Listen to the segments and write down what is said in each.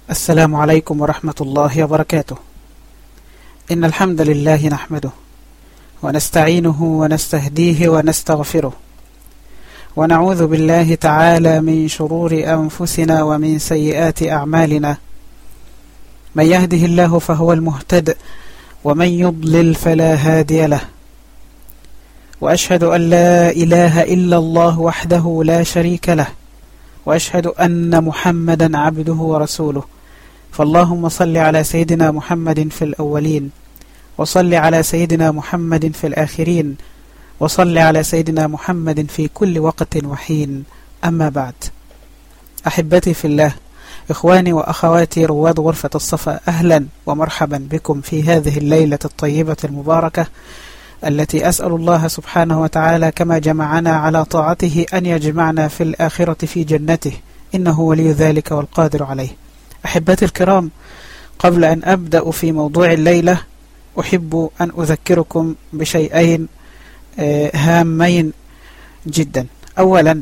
السلام عليكم ورحمة الله وبركاته إن الحمد لله نحمده ونستعينه ونستهديه ونستغفره ونعوذ بالله تعالى من شرور أنفسنا ومن سيئات أعمالنا من يهده الله فهو المهتد ومن يضلل فلا هادي له وأشهد أن لا إله إلا الله وحده لا شريك له وأشهد أن محمدا عبده ورسوله فاللهم صل على سيدنا محمد في الأولين وصل على سيدنا محمد في الآخرين وصل على سيدنا محمد في كل وقت وحين أما بعد أحبتي في الله إخواني وأخواتي رواد غرفة الصفا أهلا ومرحبا بكم في هذه الليلة الطيبة المباركة التي أسأل الله سبحانه وتعالى كما جمعنا على طاعته أن يجمعنا في الآخرة في جنته إنه ولي ذلك والقادر عليه أحبتي الكرام قبل أن أبدأ في موضوع الليلة أحب أن أذكركم بشيئين هامين جدا أولا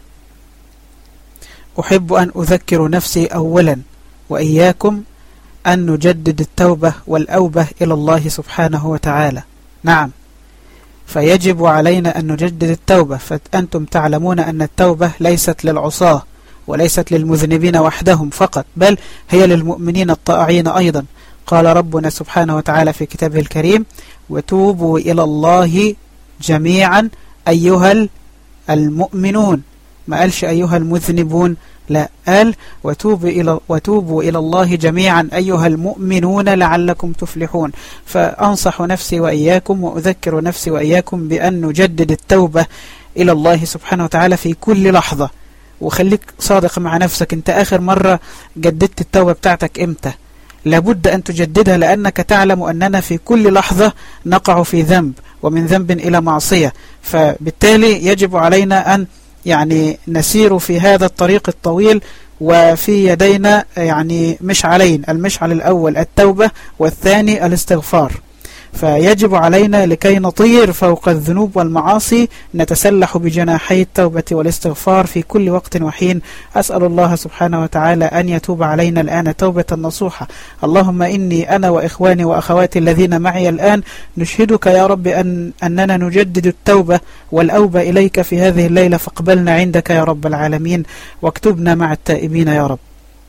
أحب أن أذكر نفسي أولا وإياكم أن نجدد التوبة والأوبة إلى الله سبحانه وتعالى نعم فيجب علينا أن نجدد التوبة فأنتم تعلمون أن التوبة ليست للعصاة وليست للمذنبين وحدهم فقط بل هي للمؤمنين الطائعين أيضا قال ربنا سبحانه وتعالى في كتابه الكريم وتوبوا إلى الله جميعا أيها المؤمنون ما قالش أيها المذنبون لا قال وتوبوا إلى, وتوبوا إلى الله جميعا أيها المؤمنون لعلكم تفلحون فأنصح نفسي وإياكم وأذكر نفسي وإياكم بأن نجدد التوبة إلى الله سبحانه وتعالى في كل لحظة وخليك صادق مع نفسك انت آخر مرة جددت التوبة بتاعتك امتى لابد أن تجددها لأنك تعلم أننا في كل لحظة نقع في ذنب ومن ذنب إلى معصية فبالتالي يجب علينا أن يعني نسير في هذا الطريق الطويل وفي يدينا يعني مشعلين المشعل الأول التوبة والثاني الاستغفار فيجب علينا لكي نطير فوق الذنوب والمعاصي نتسلح بجناحي التوبة والاستغفار في كل وقت وحين أسأل الله سبحانه وتعالى أن يتوب علينا الآن توبة نصوحة اللهم إني أنا وإخواني وأخواتي الذين معي الآن نشهدك يا رب أن أننا نجدد التوبة والأوبة إليك في هذه الليلة فاقبلنا عندك يا رب العالمين واكتبنا مع التائبين يا رب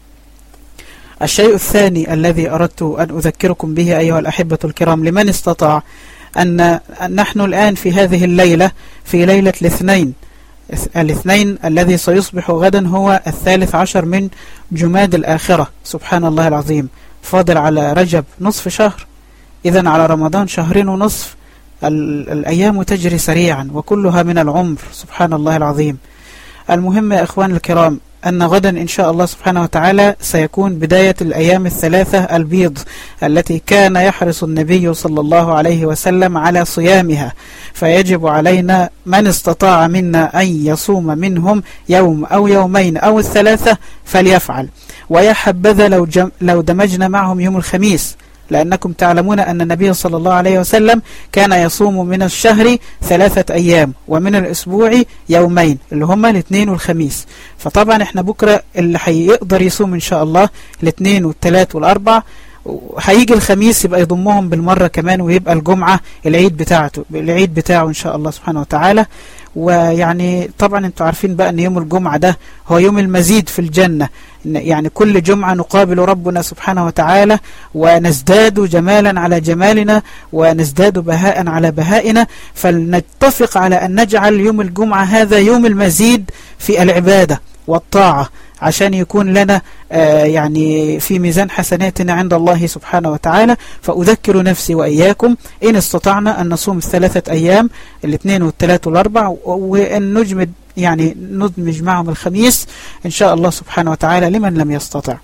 الشيء الثاني الذي أردت أن أذكركم به أيها الأحبة الكرام لمن استطاع أن نحن الآن في هذه الليلة في ليلة الاثنين الاثنين الذي سيصبح غدا هو الثالث عشر من جماد الآخرة سبحان الله العظيم فاضل على رجب نصف شهر إذا على رمضان شهرين ونصف الأيام تجري سريعا وكلها من العمر سبحان الله العظيم المهم يا إخوان الكرام أن غدا إن شاء الله سبحانه وتعالى سيكون بداية الأيام الثلاثة البيض التي كان يحرص النبي صلى الله عليه وسلم على صيامها فيجب علينا من استطاع منا أن يصوم منهم يوم أو يومين أو الثلاثة فليفعل ويا حبذا لو, لو دمجنا معهم يوم الخميس لأنكم تعلمون أن النبي صلى الله عليه وسلم كان يصوم من الشهر ثلاثة أيام ومن الأسبوع يومين اللي هما الاثنين والخميس فطبعا احنا بكرة اللي هيقدر يصوم إن شاء الله الاثنين والثلاث والأربع هيجي الخميس يبقى يضمهم بالمرة كمان ويبقى الجمعة العيد بتاعته العيد بتاعه إن شاء الله سبحانه وتعالى ويعني طبعا انتوا عارفين بقى ان يوم الجمعة ده هو يوم المزيد في الجنة يعني كل جمعة نقابل ربنا سبحانه وتعالى ونزداد جمالا على جمالنا ونزداد بهاء على بهائنا فلنتفق على أن نجعل يوم الجمعة هذا يوم المزيد في العبادة والطاعة عشان يكون لنا آه يعني في ميزان حسناتنا عند الله سبحانه وتعالى فأذكر نفسي وإياكم إن استطعنا أن نصوم الثلاثة أيام الاثنين والثلاث والأربع وأن نجمد يعني ندمج معهم الخميس إن شاء الله سبحانه وتعالى لمن لم يستطع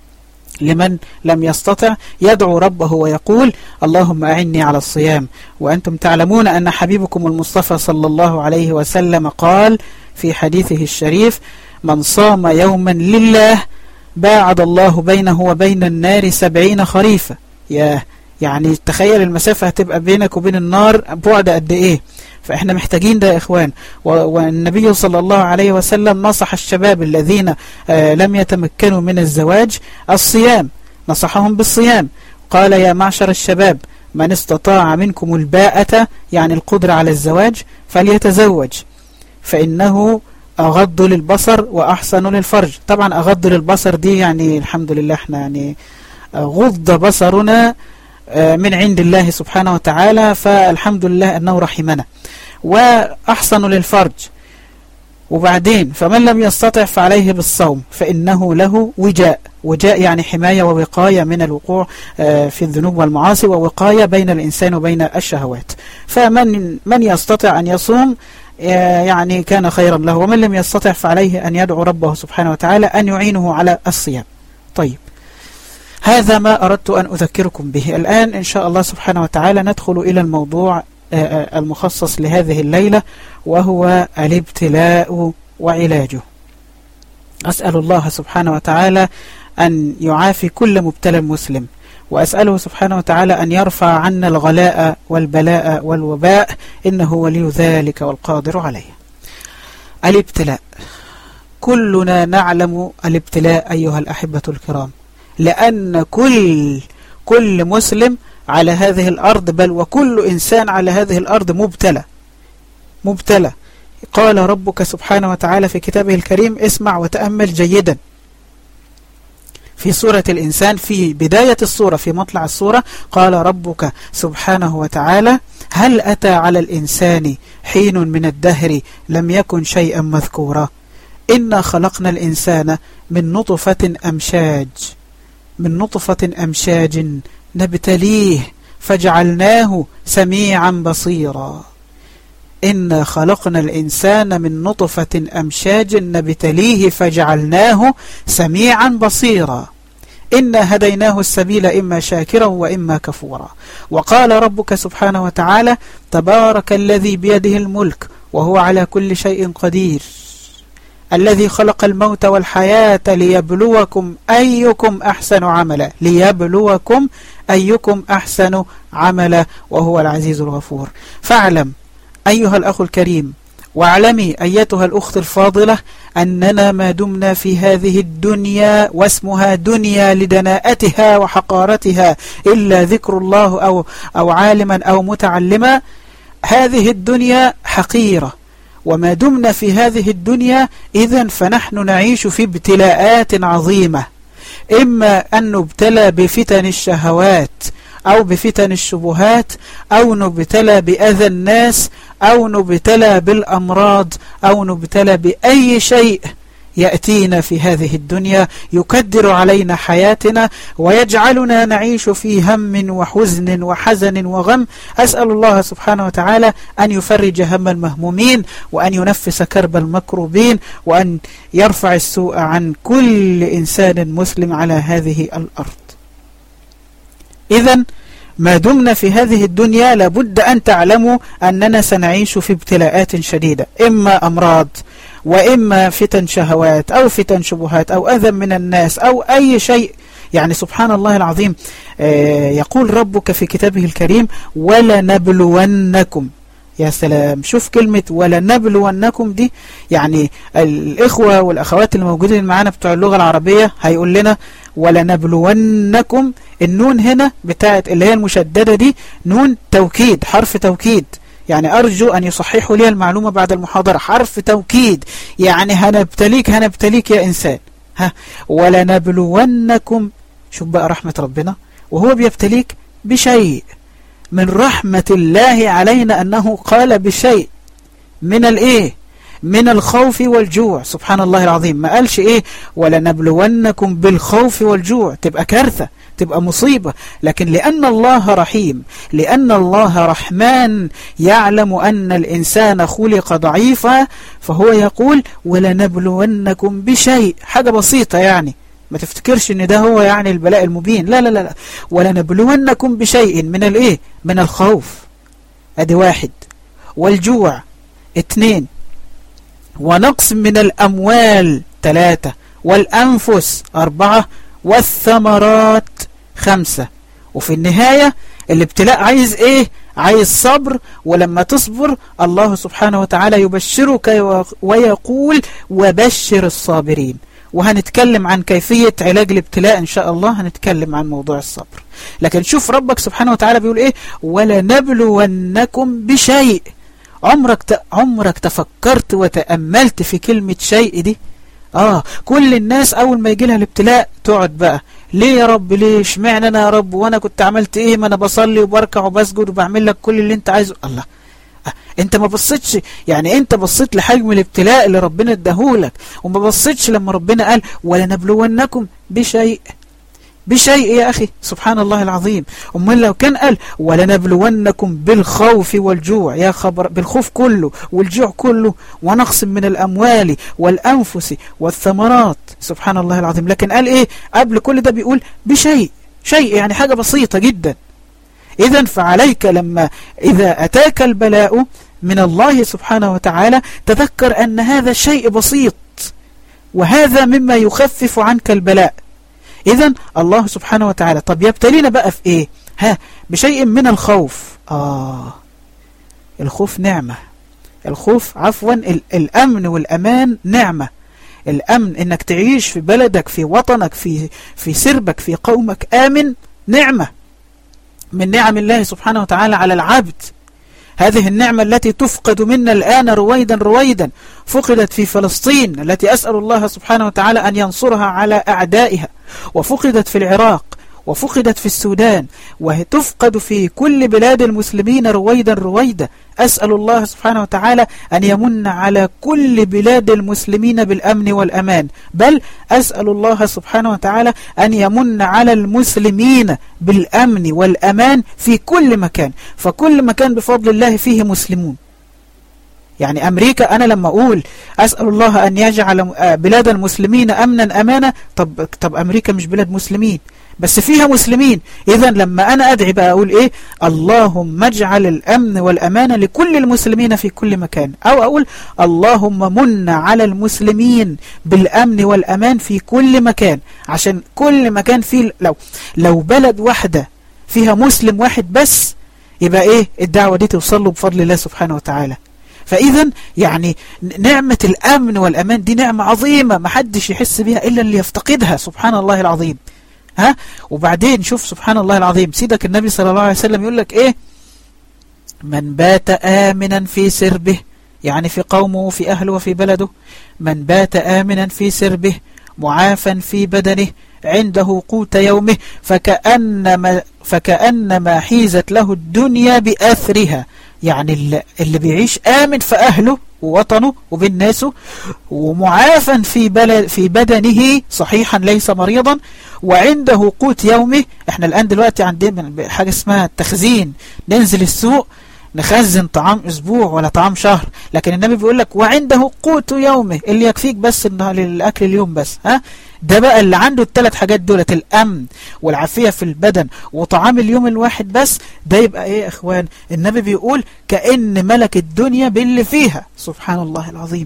لمن لم يستطع يدعو ربه ويقول اللهم أعني على الصيام وأنتم تعلمون أن حبيبكم المصطفى صلى الله عليه وسلم قال في حديثه الشريف من صام يوما لله باعد الله بينه وبين النار سبعين خريفة يا يعني تخيل المسافة هتبقى بينك وبين النار بعد قد ايه فإحنا محتاجين ده يا إخوان والنبي صلى الله عليه وسلم نصح الشباب الذين آه، لم يتمكنوا من الزواج الصيام نصحهم بالصيام قال يا معشر الشباب من استطاع منكم الباءة يعني القدرة على الزواج فليتزوج فإنه أغض للبصر وأحسن للفرج طبعا أغض للبصر دي يعني الحمد لله احنا يعني غض بصرنا آه، من عند الله سبحانه وتعالى فالحمد لله أنه رحمنا وأحسن للفرج وبعدين فمن لم يستطع فعليه بالصوم فإنه له وجاء وجاء يعني حماية ووقاية من الوقوع آه، في الذنوب والمعاصي ووقاية بين الإنسان وبين الشهوات فمن من يستطع أن يصوم آه، يعني كان خيرا له ومن لم يستطع فعليه أن يدعو ربه سبحانه وتعالى أن يعينه على الصيام طيب هذا ما أردت أن أذكركم به الآن إن شاء الله سبحانه وتعالى ندخل إلى الموضوع آه، آه، المخصص لهذه الليلة وهو الابتلاء وعلاجه أسأل الله سبحانه وتعالى أن يعافي كل مبتلى مسلم وأسأله سبحانه وتعالى أن يرفع عنا الغلاء والبلاء والوباء إنه ولي ذلك والقادر عليه الابتلاء كلنا نعلم الابتلاء أيها الأحبة الكرام لأن كل كل مسلم على هذه الأرض بل وكل إنسان على هذه الأرض مبتلى مبتلى قال ربك سبحانه وتعالى في كتابه الكريم اسمع وتأمل جيدا في سورة الإنسان في بداية السورة في مطلع السورة قال ربك سبحانه وتعالى هل أتى على الإنسان حين من الدهر لم يكن شيئا مذكورا إنا خلقنا الإنسان من نطفة أمشاج من نطفة أمشاج نبتليه فجعلناه سميعا بصيرا إنا خلقنا الإنسان من نطفة أمشاج نبتليه فجعلناه سميعا بصيرا إنا هديناه السبيل إما شاكرا وإما كفورا وقال ربك سبحانه وتعالى تبارك الذي بيده الملك وهو على كل شيء قدير الذي خلق الموت والحياة ليبلوكم أيكم أحسن عملا ليبلوكم أيكم أحسن عملا وهو العزيز الغفور فاعلم أيها الأخ الكريم واعلمي أيتها الأخت الفاضلة أننا ما دمنا في هذه الدنيا واسمها دنيا لدناءتها وحقارتها إلا ذكر الله أو, أو عالما أو متعلما هذه الدنيا حقيرة وما دمنا في هذه الدنيا إذا فنحن نعيش في ابتلاءات عظيمة إما أن نبتلى بفتن الشهوات أو بفتن الشبهات أو نبتلى بأذى الناس أو نبتلى بالأمراض أو نبتلى بأي شيء يأتينا في هذه الدنيا يكدر علينا حياتنا ويجعلنا نعيش في هم وحزن وحزن وغم أسأل الله سبحانه وتعالى أن يفرج هم المهمومين وأن ينفس كرب المكروبين وأن يرفع السوء عن كل إنسان مسلم على هذه الأرض إذا ما دمنا في هذه الدنيا لابد أن تعلموا أننا سنعيش في ابتلاءات شديدة إما أمراض وإما فتن شهوات أو فتن شبهات أو أذى من الناس أو أي شيء يعني سبحان الله العظيم آه، يقول ربك في كتابه الكريم ولنبلونكم يا سلام شوف كلمة ولنبلونكم دي يعني الإخوة والأخوات الموجودين معانا بتوع اللغة العربية هيقول لنا ولنبلونكم النون هنا بتاعت اللي هي المشددة دي نون توكيد حرف توكيد يعني أرجو أن يصححوا لي المعلومة بعد المحاضرة حرف توكيد يعني هنبتليك هنبتليك يا إنسان ها ولنبلونكم شوف بقى رحمة ربنا وهو بيبتليك بشيء من رحمة الله علينا أنه قال بشيء من الإيه من الخوف والجوع سبحان الله العظيم ما قالش إيه ولنبلونكم بالخوف والجوع تبقى كارثة تبقى مصيبة لكن لأن الله رحيم لأن الله رحمن يعلم أن الإنسان خلق ضعيفا فهو يقول ولنبلونكم بشيء حاجة بسيطة يعني ما تفتكرش ان ده هو يعني البلاء المبين لا لا لا, لا. ولنبلونكم بشيء من الايه من الخوف ادي واحد والجوع اتنين ونقص من الاموال ثلاثة والانفس اربعة والثمرات خمسة وفي النهاية الابتلاء عايز ايه عايز صبر ولما تصبر الله سبحانه وتعالى يبشرك ويقول وبشر الصابرين وهنتكلم عن كيفية علاج الابتلاء إن شاء الله هنتكلم عن موضوع الصبر لكن شوف ربك سبحانه وتعالى بيقول إيه ولنبلونكم بشيء عمرك ت... عمرك تفكرت وتأملت في كلمة شيء دي آه كل الناس أول ما يجي لها الابتلاء تقعد بقى ليه يا رب ليه اشمعنى أنا يا رب وأنا كنت عملت إيه ما أنا بصلي وبركع وبسجد وبعمل لك كل اللي أنت عايزه الله آه انت ما بصيتش يعني انت بصيت لحجم الابتلاء اللي ربنا اداهولك وما بصيتش لما ربنا قال ولنبلونكم بشيء بشيء يا أخي سبحان الله العظيم أمال لو كان قال ولنبلونكم بالخوف والجوع يا خبر بالخوف كله والجوع كله ونقص من الأموال والأنفس والثمرات سبحان الله العظيم لكن قال إيه قبل كل ده بيقول بشيء شيء يعني حاجة بسيطة جدا إذا فعليك لما إذا أتاك البلاء من الله سبحانه وتعالى تذكر أن هذا شيء بسيط وهذا مما يخفف عنك البلاء إذا الله سبحانه وتعالى طب يبتلينا بقى في إيه ها بشيء من الخوف آه الخوف نعمة الخوف عفوا الأمن والأمان نعمة الأمن إنك تعيش في بلدك في وطنك في, في سربك في قومك آمن نعمة من نعم الله سبحانه وتعالى على العبد هذه النعمة التي تفقد منا الآن رويدا رويدا فقدت في فلسطين التي أسأل الله سبحانه وتعالى أن ينصرها على أعدائها وفقدت في العراق وفقدت في السودان وتفقد في كل بلاد المسلمين رويدا رويدا أسأل الله سبحانه وتعالى أن يمن على كل بلاد المسلمين بالأمن والأمان بل أسأل الله سبحانه وتعالى أن يمن على المسلمين بالأمن والأمان في كل مكان فكل مكان بفضل الله فيه مسلمون يعني أمريكا أنا لما أقول أسأل الله أن يجعل بلاد المسلمين أمنا أمانا طب, طب أمريكا مش بلاد مسلمين بس فيها مسلمين إذا لما أنا أدعي بقى أقول إيه اللهم اجعل الأمن والأمان لكل المسلمين في كل مكان أو أقول اللهم من على المسلمين بالأمن والأمان في كل مكان عشان كل مكان فيه لو, لو بلد واحدة فيها مسلم واحد بس يبقى إيه الدعوة دي توصل له بفضل الله سبحانه وتعالى فإذا يعني نعمة الأمن والأمان دي نعمة عظيمة ما حدش يحس بها إلا اللي يفتقدها سبحان الله العظيم ها وبعدين شوف سبحان الله العظيم سيدك النبي صلى الله عليه وسلم يقول لك إيه من بات آمنا في سربه يعني في قومه وفي أهله وفي بلده من بات آمنا في سربه معافا في بدنه عنده قوت يومه فكأنما, فكأنما حيزت له الدنيا بأثرها يعني اللي بيعيش آمن في أهله ووطنه وبين ناسه ومعافا في, بلد في بدنه صحيحا ليس مريضا وعنده قوت يومه احنا الآن دلوقتي عندنا حاجة اسمها التخزين ننزل السوق نخزن طعام أسبوع ولا طعام شهر لكن النبي بيقول لك وعنده قوت يومه اللي يكفيك بس للأكل اليوم بس ها ده بقى اللي عنده الثلاث حاجات دولت الأمن والعافية في البدن وطعام اليوم الواحد بس ده يبقى ايه يا اخوان النبي بيقول كأن ملك الدنيا باللي فيها سبحان الله العظيم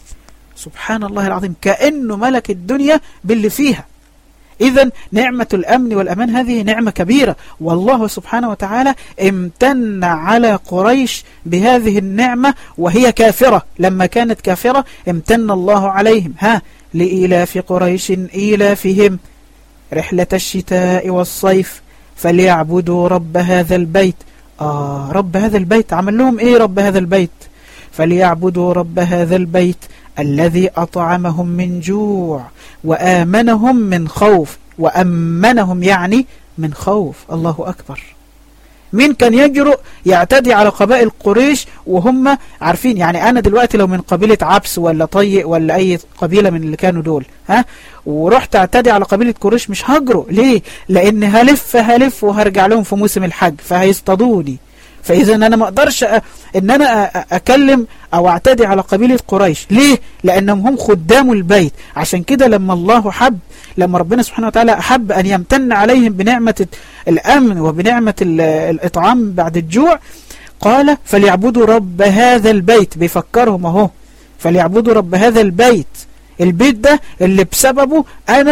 سبحان الله العظيم كأنه ملك الدنيا باللي فيها إذا نعمة الأمن والأمان هذه نعمة كبيرة والله سبحانه وتعالى امتن على قريش بهذه النعمة وهي كافرة لما كانت كافرة امتن الله عليهم ها لإيلاف قريش إيلافهم رحلة الشتاء والصيف فليعبدوا رب هذا البيت آه رب هذا البيت عمل لهم إيه رب هذا البيت فليعبدوا رب هذا البيت الذي أطعمهم من جوع وآمنهم من خوف وأمنهم يعني من خوف الله أكبر مين كان يجرؤ يعتدي على قبائل قريش وهم عارفين يعني أنا دلوقتي لو من قبيلة عبس ولا طيق ولا أي قبيلة من اللي كانوا دول ها ورحت اعتدي على قبيلة قريش مش هجرؤ ليه لأن هلف هلف وهرجع لهم في موسم الحج فهيصطادوني فإذا أنا ما أقدرش إن أنا أكلم أو أعتدي على قبيلة قريش ليه؟ لأنهم هم خدام البيت عشان كده لما الله حب لما ربنا سبحانه وتعالى أحب أن يمتن عليهم بنعمة الأمن وبنعمة الإطعام بعد الجوع قال فليعبدوا رب هذا البيت بيفكرهم اهو فليعبدوا رب هذا البيت البيت ده اللي بسببه أنا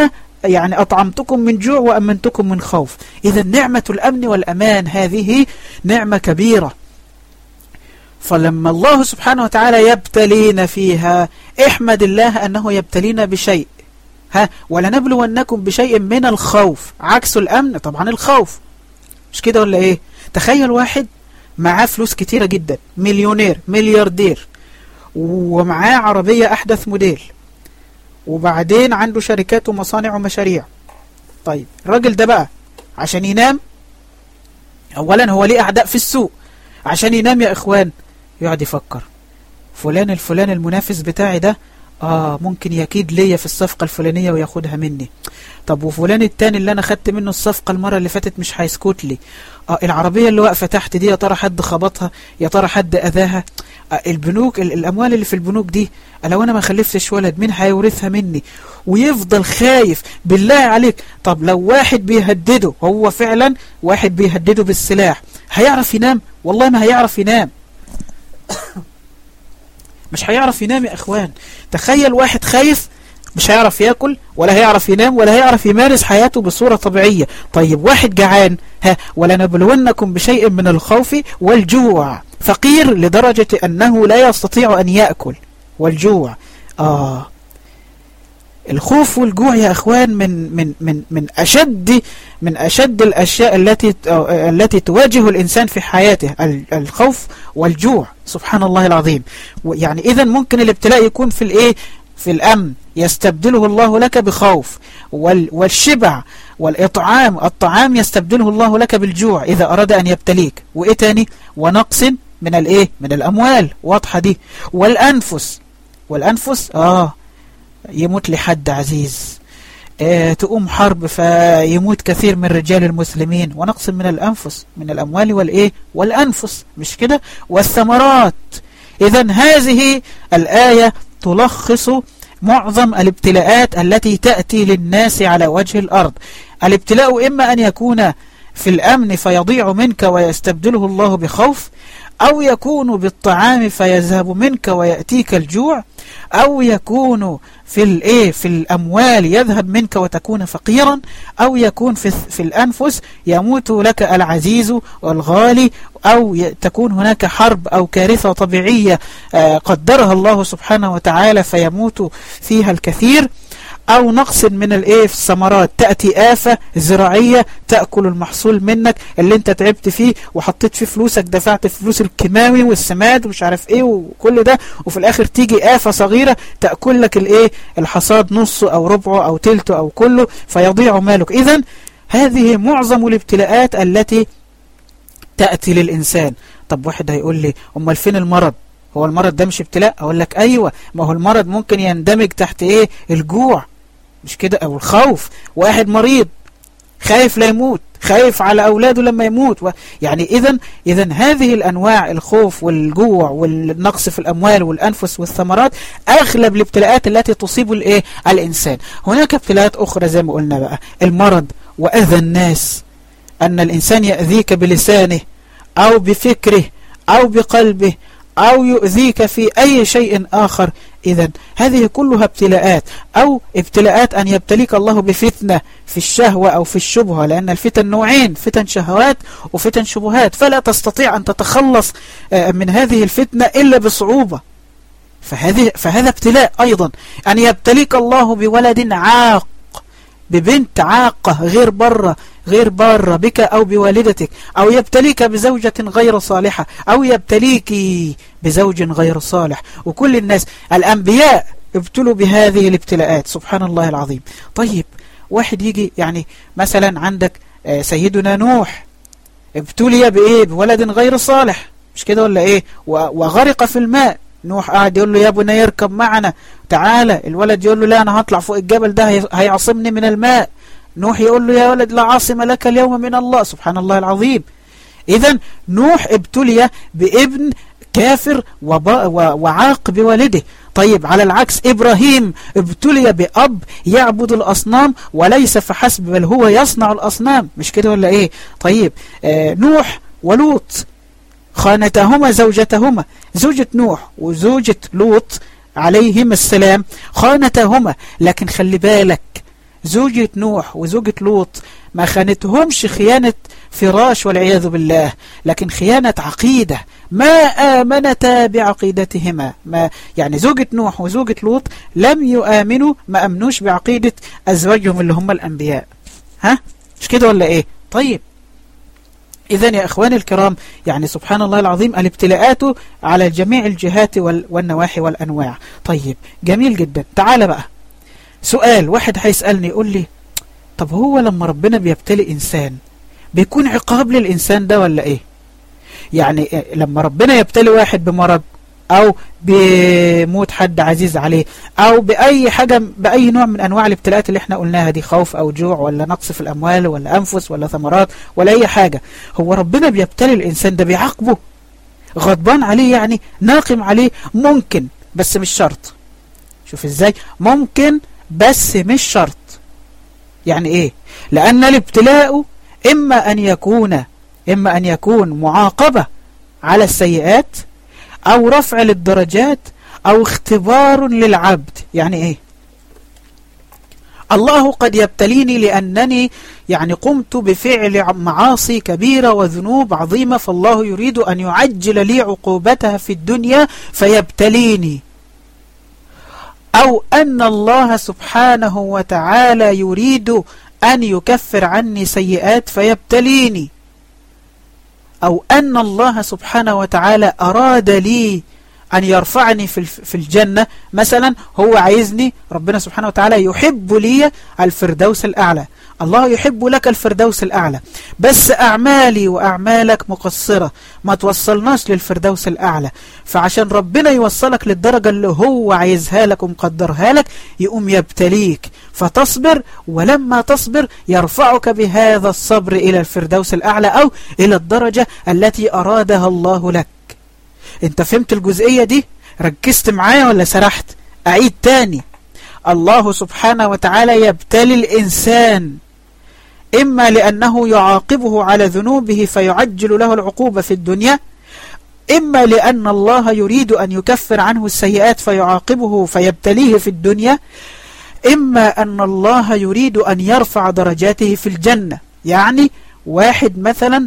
يعني أطعمتكم من جوع وأمنتكم من خوف إذا نعمة الأمن والأمان هذه نعمة كبيرة فلما الله سبحانه وتعالى يبتلينا فيها احمد الله أنه يبتلينا بشيء ها ولنبلونكم بشيء من الخوف عكس الأمن طبعا الخوف مش كده ولا ايه تخيل واحد معاه فلوس كتيرة جدا مليونير ملياردير ومعاه عربية أحدث موديل وبعدين عنده شركات ومصانع ومشاريع طيب الراجل ده بقى عشان ينام أولا هو ليه أعداء في السوق عشان ينام يا إخوان يقعد يفكر فلان الفلان المنافس بتاعي ده آه ممكن يكيد ليا في الصفقة الفلانية وياخدها مني طب وفلان التاني اللي أنا خدت منه الصفقة المرة اللي فاتت مش هيسكت لي آه العربية اللي واقفة تحت دي يا ترى حد خبطها يا ترى حد أذاها آه البنوك الأموال اللي في البنوك دي لو أنا ما خلفتش ولد مين هيورثها مني ويفضل خايف بالله عليك طب لو واحد بيهدده هو فعلا واحد بيهدده بالسلاح هيعرف ينام والله ما هيعرف ينام مش هيعرف ينام يا اخوان تخيل واحد خايف مش هيعرف ياكل ولا هيعرف ينام ولا هيعرف يمارس حياته بصورة طبيعية طيب واحد جعان ها ولنبلونكم بشيء من الخوف والجوع فقير لدرجة أنه لا يستطيع أن يأكل والجوع آه الخوف والجوع يا اخوان من من من من اشد من اشد الاشياء التي التي تواجه الانسان في حياته الخوف والجوع سبحان الله العظيم يعني اذا ممكن الابتلاء يكون في الايه في الامن يستبدله الله لك بخوف والشبع والاطعام الطعام يستبدله الله لك بالجوع اذا اراد ان يبتليك وايه تاني ونقص من الايه من الاموال واضحه دي والانفس والانفس اه يموت لحد عزيز اه تقوم حرب فيموت كثير من رجال المسلمين ونقص من الأنفس من الأموال والإيه والأنفس مش كده والثمرات إذا هذه الآية تلخص معظم الابتلاءات التي تأتي للناس على وجه الأرض الابتلاء إما أن يكون في الأمن فيضيع منك ويستبدله الله بخوف أو يكون بالطعام فيذهب منك ويأتيك الجوع أو يكون في الايه في الأموال يذهب منك وتكون فقيرا أو يكون في, في الأنفس يموت لك العزيز والغالي أو تكون هناك حرب أو كارثة طبيعية قدرها الله سبحانه وتعالى فيموت فيها الكثير أو نقص من الايه في الثمرات تأتي آفة زراعية تأكل المحصول منك اللي انت تعبت فيه وحطيت فيه فلوسك دفعت فلوس الكيماوي والسماد ومش عارف ايه وكل ده وفي الاخر تيجي آفة صغيرة تأكل لك الايه الحصاد نصه او ربعه او تلته او كله فيضيع مالك اذا هذه معظم الابتلاءات التي تأتي للإنسان طب واحد هيقول لي امال فين المرض هو المرض ده مش ابتلاء اقول لك ايوه ما هو المرض ممكن يندمج تحت ايه الجوع مش كده او الخوف واحد مريض خايف لا يموت خايف على اولاده لما يموت و... يعني اذا اذا هذه الانواع الخوف والجوع والنقص في الاموال والانفس والثمرات اغلب الابتلاءات التي تصيب الايه الانسان هناك ابتلاءات اخرى زي ما قلنا بقى المرض واذى الناس ان الانسان ياذيك بلسانه او بفكره او بقلبه أو يؤذيك في أي شيء آخر إذا هذه كلها ابتلاءات أو ابتلاءات أن يبتليك الله بفتنة في الشهوة أو في الشبهة لأن الفتن نوعين فتن شهوات وفتن شبهات فلا تستطيع أن تتخلص من هذه الفتنة إلا بصعوبة فهذه فهذا ابتلاء أيضا أن يبتليك الله بولد عاق ببنت عاقة غير برة غير بارة بك أو بوالدتك أو يبتليك بزوجة غير صالحة أو يبتليك بزوج غير صالح وكل الناس الأنبياء ابتلوا بهذه الابتلاءات سبحان الله العظيم طيب واحد يجي يعني مثلا عندك سيدنا نوح ابتلي بإيه بولد غير صالح مش كده ولا إيه وغرق في الماء نوح قاعد يقول له يا ابني يركب معنا تعالى الولد يقول له لا أنا هطلع فوق الجبل ده هيعصمني من الماء نوح يقول له يا ولد لا عاصم لك اليوم من الله سبحان الله العظيم إذا نوح ابتلي بابن كافر وعاق بوالده طيب على العكس إبراهيم ابتلي بأب يعبد الأصنام وليس فحسب بل هو يصنع الأصنام مش كده ولا إيه طيب آه نوح ولوط خانتهما زوجتهما زوجة نوح وزوجة لوط عليهما السلام خانتهما لكن خلي بالك زوجة نوح وزوجة لوط ما خانتهمش خيانة فراش والعياذ بالله لكن خيانة عقيدة ما آمنتا بعقيدتهما ما يعني زوجة نوح وزوجة لوط لم يؤمنوا ما أمنوش بعقيدة أزواجهم اللي هم الأنبياء ها مش كده ولا إيه طيب إذا يا إخواني الكرام يعني سبحان الله العظيم الابتلاءات على جميع الجهات والنواحي والأنواع طيب جميل جدا تعال بقى سؤال واحد هيسألني يقول لي طب هو لما ربنا بيبتلي إنسان بيكون عقاب للإنسان ده ولا إيه يعني لما ربنا يبتلي واحد بمرض أو بموت حد عزيز عليه أو بأي حاجة بأي نوع من أنواع الابتلاءات اللي احنا قلناها دي خوف أو جوع ولا نقص في الأموال ولا أنفس ولا ثمرات ولا أي حاجة هو ربنا بيبتلي الإنسان ده بيعاقبه غضبان عليه يعني ناقم عليه ممكن بس مش شرط شوف ازاي ممكن بس مش شرط يعني ايه لأن الابتلاء إما أن يكون إما أن يكون معاقبة على السيئات أو رفع للدرجات أو اختبار للعبد يعني إيه الله قد يبتليني لأنني يعني قمت بفعل معاصي كبيرة وذنوب عظيمة فالله يريد أن يعجل لي عقوبتها في الدنيا فيبتليني أو أن الله سبحانه وتعالى يريد أن يكفر عني سيئات فيبتليني أو أن الله سبحانه وتعالى أراد لي أن يرفعني في الجنة مثلا هو عايزني ربنا سبحانه وتعالى يحب لي الفردوس الأعلى الله يحب لك الفردوس الأعلى بس أعمالي وأعمالك مقصرة ما توصلناش للفردوس الأعلى فعشان ربنا يوصلك للدرجة اللي هو عايزها لك ومقدرها لك يقوم يبتليك فتصبر ولما تصبر يرفعك بهذا الصبر إلى الفردوس الأعلى أو إلى الدرجة التي أرادها الله لك انت فهمت الجزئية دي ركزت معايا ولا سرحت أعيد تاني الله سبحانه وتعالى يبتلي الإنسان إما لأنه يعاقبه على ذنوبه فيعجل له العقوبة في الدنيا إما لأن الله يريد أن يكفر عنه السيئات فيعاقبه فيبتليه في الدنيا إما أن الله يريد أن يرفع درجاته في الجنة يعني واحد مثلا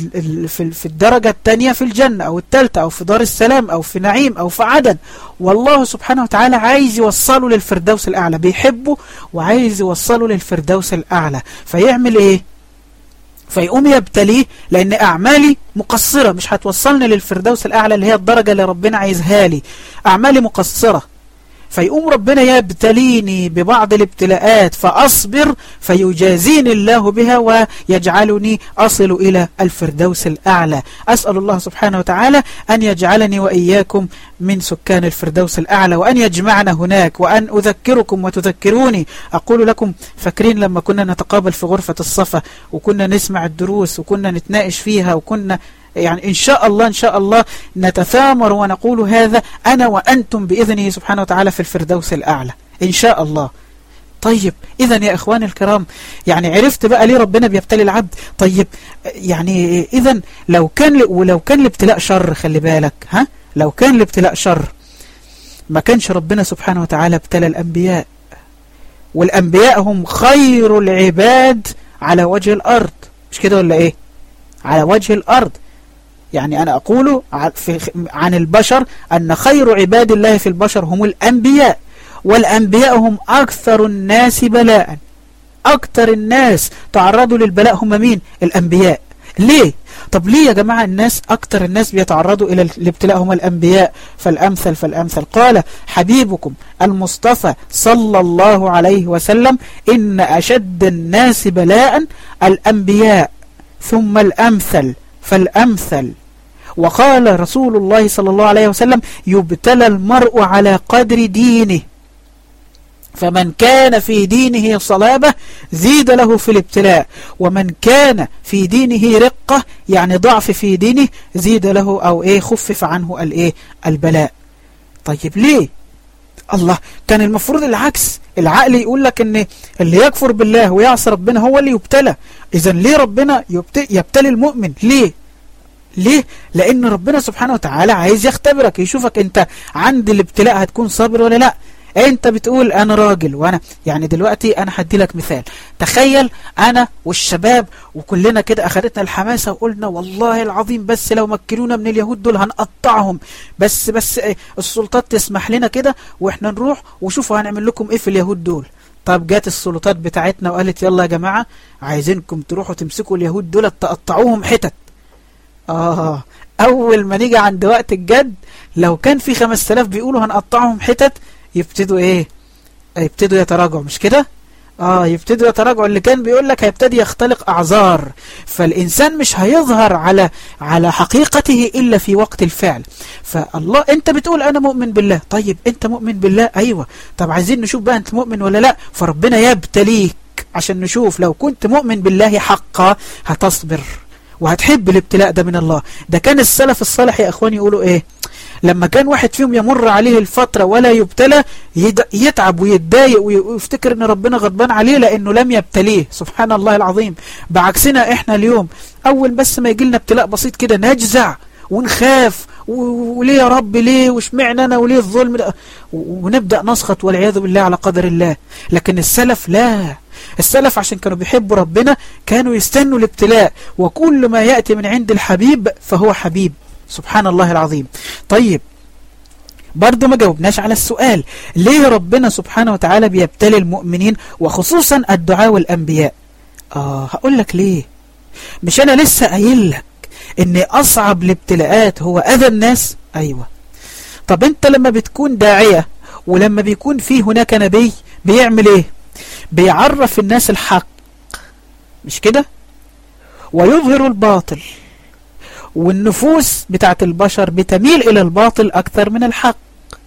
في الدرجة الثانية في الجنة أو الثالثة أو في دار السلام أو في نعيم أو في عدن والله سبحانه وتعالى عايز يوصله للفردوس الأعلى بيحبه وعايز يوصله للفردوس الأعلى فيعمل إيه فيقوم يبتليه لأن أعمالي مقصرة مش هتوصلني للفردوس الأعلى اللي هي الدرجة اللي ربنا عايزها لي أعمالي مقصرة فيقوم ربنا يبتليني ببعض الابتلاءات فأصبر فيجازيني الله بها ويجعلني أصل إلى الفردوس الأعلى أسأل الله سبحانه وتعالى أن يجعلني وإياكم من سكان الفردوس الأعلى وأن يجمعنا هناك وأن أذكركم وتذكروني أقول لكم فاكرين لما كنا نتقابل في غرفة الصفا وكنا نسمع الدروس وكنا نتناقش فيها وكنا يعني إن شاء الله إن شاء الله نتثامر ونقول هذا أنا وأنتم بإذنه سبحانه وتعالى في الفردوس الأعلى إن شاء الله طيب إذا يا إخواني الكرام يعني عرفت بقى ليه ربنا بيبتلي العبد طيب يعني إذا لو كان ولو كان الابتلاء شر خلي بالك ها لو كان الابتلاء شر ما كانش ربنا سبحانه وتعالى ابتلى الأنبياء والأنبياء هم خير العباد على وجه الأرض مش كده ولا إيه على وجه الأرض يعني أنا أقول عن البشر أن خير عباد الله في البشر هم الأنبياء والأنبياء هم أكثر الناس بلاء أكثر الناس تعرضوا للبلاء هم مين الأنبياء ليه طب ليه يا جماعة الناس أكثر الناس بيتعرضوا إلى الابتلاء هم الأنبياء فالأمثل فالأمثل قال حبيبكم المصطفى صلى الله عليه وسلم إن أشد الناس بلاء الأنبياء ثم الأمثل فالأمثل وقال رسول الله صلى الله عليه وسلم يبتلى المرء على قدر دينه فمن كان في دينه صلابة زيد له في الابتلاء ومن كان في دينه رقة يعني ضعف في دينه زيد له أو إيه خفف عنه الإيه البلاء طيب ليه الله كان المفروض العكس العقل يقول لك ان اللي يكفر بالله ويعصي ربنا هو اللي يبتلى اذا ليه ربنا يبتلي المؤمن ليه ليه لان ربنا سبحانه وتعالى عايز يختبرك يشوفك انت عند الابتلاء هتكون صابر ولا لا انت بتقول انا راجل وانا يعني دلوقتي انا هدي لك مثال تخيل انا والشباب وكلنا كده اخذتنا الحماسة وقلنا والله العظيم بس لو مكنونا من اليهود دول هنقطعهم بس بس السلطات تسمح لنا كده واحنا نروح وشوفوا هنعمل لكم ايه في اليهود دول طب جات السلطات بتاعتنا وقالت يلا يا جماعة عايزينكم تروحوا تمسكوا اليهود دول تقطعوهم حتت آه أول ما نيجي عند وقت الجد لو كان في 5000 بيقولوا هنقطعهم حتت يبتدوا إيه يبتدوا يتراجعوا مش كده آه يبتدوا يتراجعوا اللي كان بيقول لك هيبتدي يختلق أعذار فالإنسان مش هيظهر على على حقيقته إلا في وقت الفعل فالله أنت بتقول أنا مؤمن بالله طيب أنت مؤمن بالله أيوة طب عايزين نشوف بقى أنت مؤمن ولا لا فربنا يبتليك عشان نشوف لو كنت مؤمن بالله حقا هتصبر وهتحب الابتلاء ده من الله ده كان السلف الصالح يا أخواني يقولوا إيه لما كان واحد فيهم يمر عليه الفترة ولا يبتلى يتعب ويتضايق ويفتكر ان ربنا غضبان عليه لانه لم يبتليه سبحان الله العظيم بعكسنا احنا اليوم اول بس ما يجي لنا ابتلاء بسيط كده نجزع ونخاف وليه يا رب ليه واشمعنى انا وليه الظلم ده ونبدأ نسخط والعياذ بالله على قدر الله لكن السلف لا السلف عشان كانوا بيحبوا ربنا كانوا يستنوا الابتلاء وكل ما يأتي من عند الحبيب فهو حبيب سبحان الله العظيم طيب برضو ما جاوبناش على السؤال ليه ربنا سبحانه وتعالى بيبتلي المؤمنين وخصوصا الدعاء والأنبياء آه هقول لك ليه مش أنا لسه قايل لك إن أصعب الابتلاءات هو أذى الناس أيوة طب أنت لما بتكون داعية ولما بيكون في هناك نبي بيعمل إيه بيعرف الناس الحق مش كده ويظهر الباطل والنفوس بتاعت البشر بتميل إلى الباطل أكثر من الحق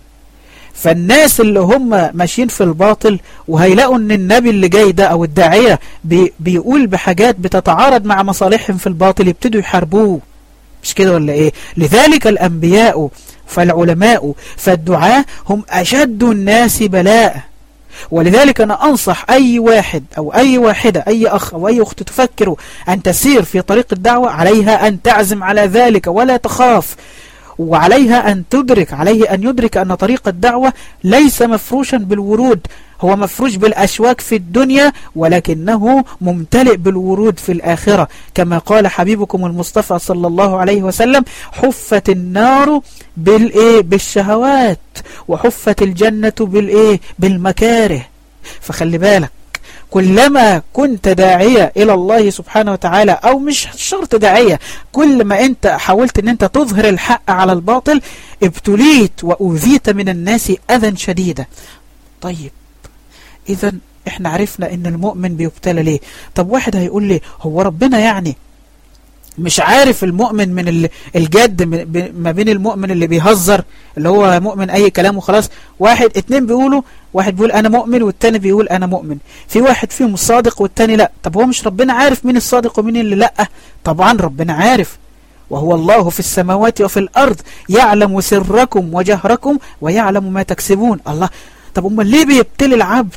فالناس اللي هم ماشيين في الباطل وهيلاقوا ان النبي اللي جاي ده او الداعية بي بيقول بحاجات بتتعارض مع مصالحهم في الباطل يبتدوا يحاربوه مش كده ولا ايه لذلك الانبياء فالعلماء فالدعاء هم اشد الناس بلاء ولذلك أنا أنصح أي واحد أو أي واحدة أي أخ أو أي أخت تفكر أن تسير في طريق الدعوة عليها أن تعزم على ذلك ولا تخاف وعليها أن تدرك عليه أن يدرك أن طريق الدعوة ليس مفروشا بالورود هو مفروش بالأشواك في الدنيا ولكنه ممتلئ بالورود في الآخرة كما قال حبيبكم المصطفى صلى الله عليه وسلم حفت النار بالإيه بالشهوات وحفت الجنة بالإيه بالمكاره فخلي بالك كلما كنت داعية إلى الله سبحانه وتعالى أو مش شرط داعية كل ما أنت حاولت أن أنت تظهر الحق على الباطل ابتليت وأوذيت من الناس أذى شديدا طيب إذا احنا عرفنا ان المؤمن بيبتلى ليه طب واحد هيقول لي هو ربنا يعني مش عارف المؤمن من الجد ما بين المؤمن اللي بيهزر اللي هو مؤمن اي كلام وخلاص واحد اتنين بيقولوا واحد بيقول انا مؤمن والتاني بيقول انا مؤمن في واحد فيهم صادق والتاني لا طب هو مش ربنا عارف مين الصادق ومين اللي لا طبعا ربنا عارف وهو الله في السماوات وفي الأرض يعلم سركم وجهركم ويعلم ما تكسبون الله طب امال ليه بيبتلي العبد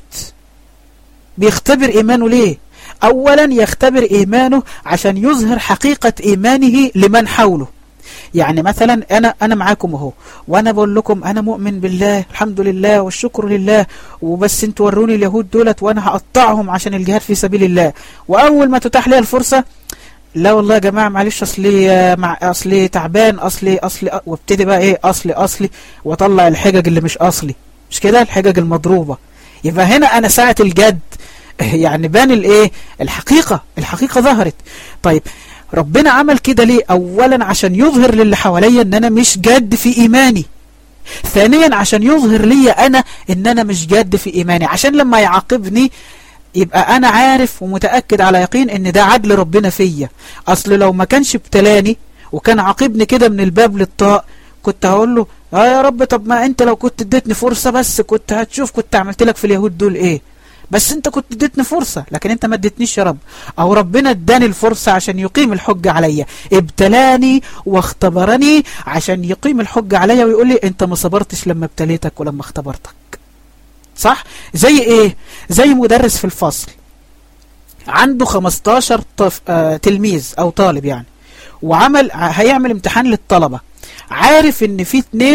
بيختبر إيمانه ليه أولا يختبر إيمانه عشان يظهر حقيقة إيمانه لمن حوله يعني مثلا أنا أنا معاكم اهو وأنا بقول لكم أنا مؤمن بالله الحمد لله والشكر لله وبس انتوا وروني اليهود دولت وأنا هقطعهم عشان الجهاد في سبيل الله وأول ما تتاح لي الفرصة لا والله يا جماعة معلش أصلي مع أصلي تعبان أصلي أصلي وابتدي بقى إيه أصلي أصلي وأطلع الحجج اللي مش أصلي مش كده الحجج المضروبة يبقى هنا أنا ساعة الجد يعني بان الايه الحقيقة الحقيقة ظهرت طيب ربنا عمل كده ليه اولا عشان يظهر للي حواليا ان انا مش جاد في ايماني ثانيا عشان يظهر لي انا ان انا مش جاد في ايماني عشان لما يعاقبني يبقى انا عارف ومتأكد على يقين ان ده عدل ربنا فيا اصل لو ما كانش ابتلاني وكان عاقبني كده من الباب للطاق كنت هقول له اه يا رب طب ما انت لو كنت اديتني فرصة بس كنت هتشوف كنت عملت لك في اليهود دول ايه بس انت كنت اديتني فرصة لكن انت ما اديتنيش يا رب او ربنا اداني الفرصة عشان يقيم الحجة عليا ابتلاني واختبرني عشان يقيم الحجة عليا ويقول لي انت ما صبرتش لما ابتليتك ولما اختبرتك صح زي ايه زي مدرس في الفصل عنده 15 طف... آه تلميذ او طالب يعني وعمل هيعمل امتحان للطلبة عارف ان في اتنين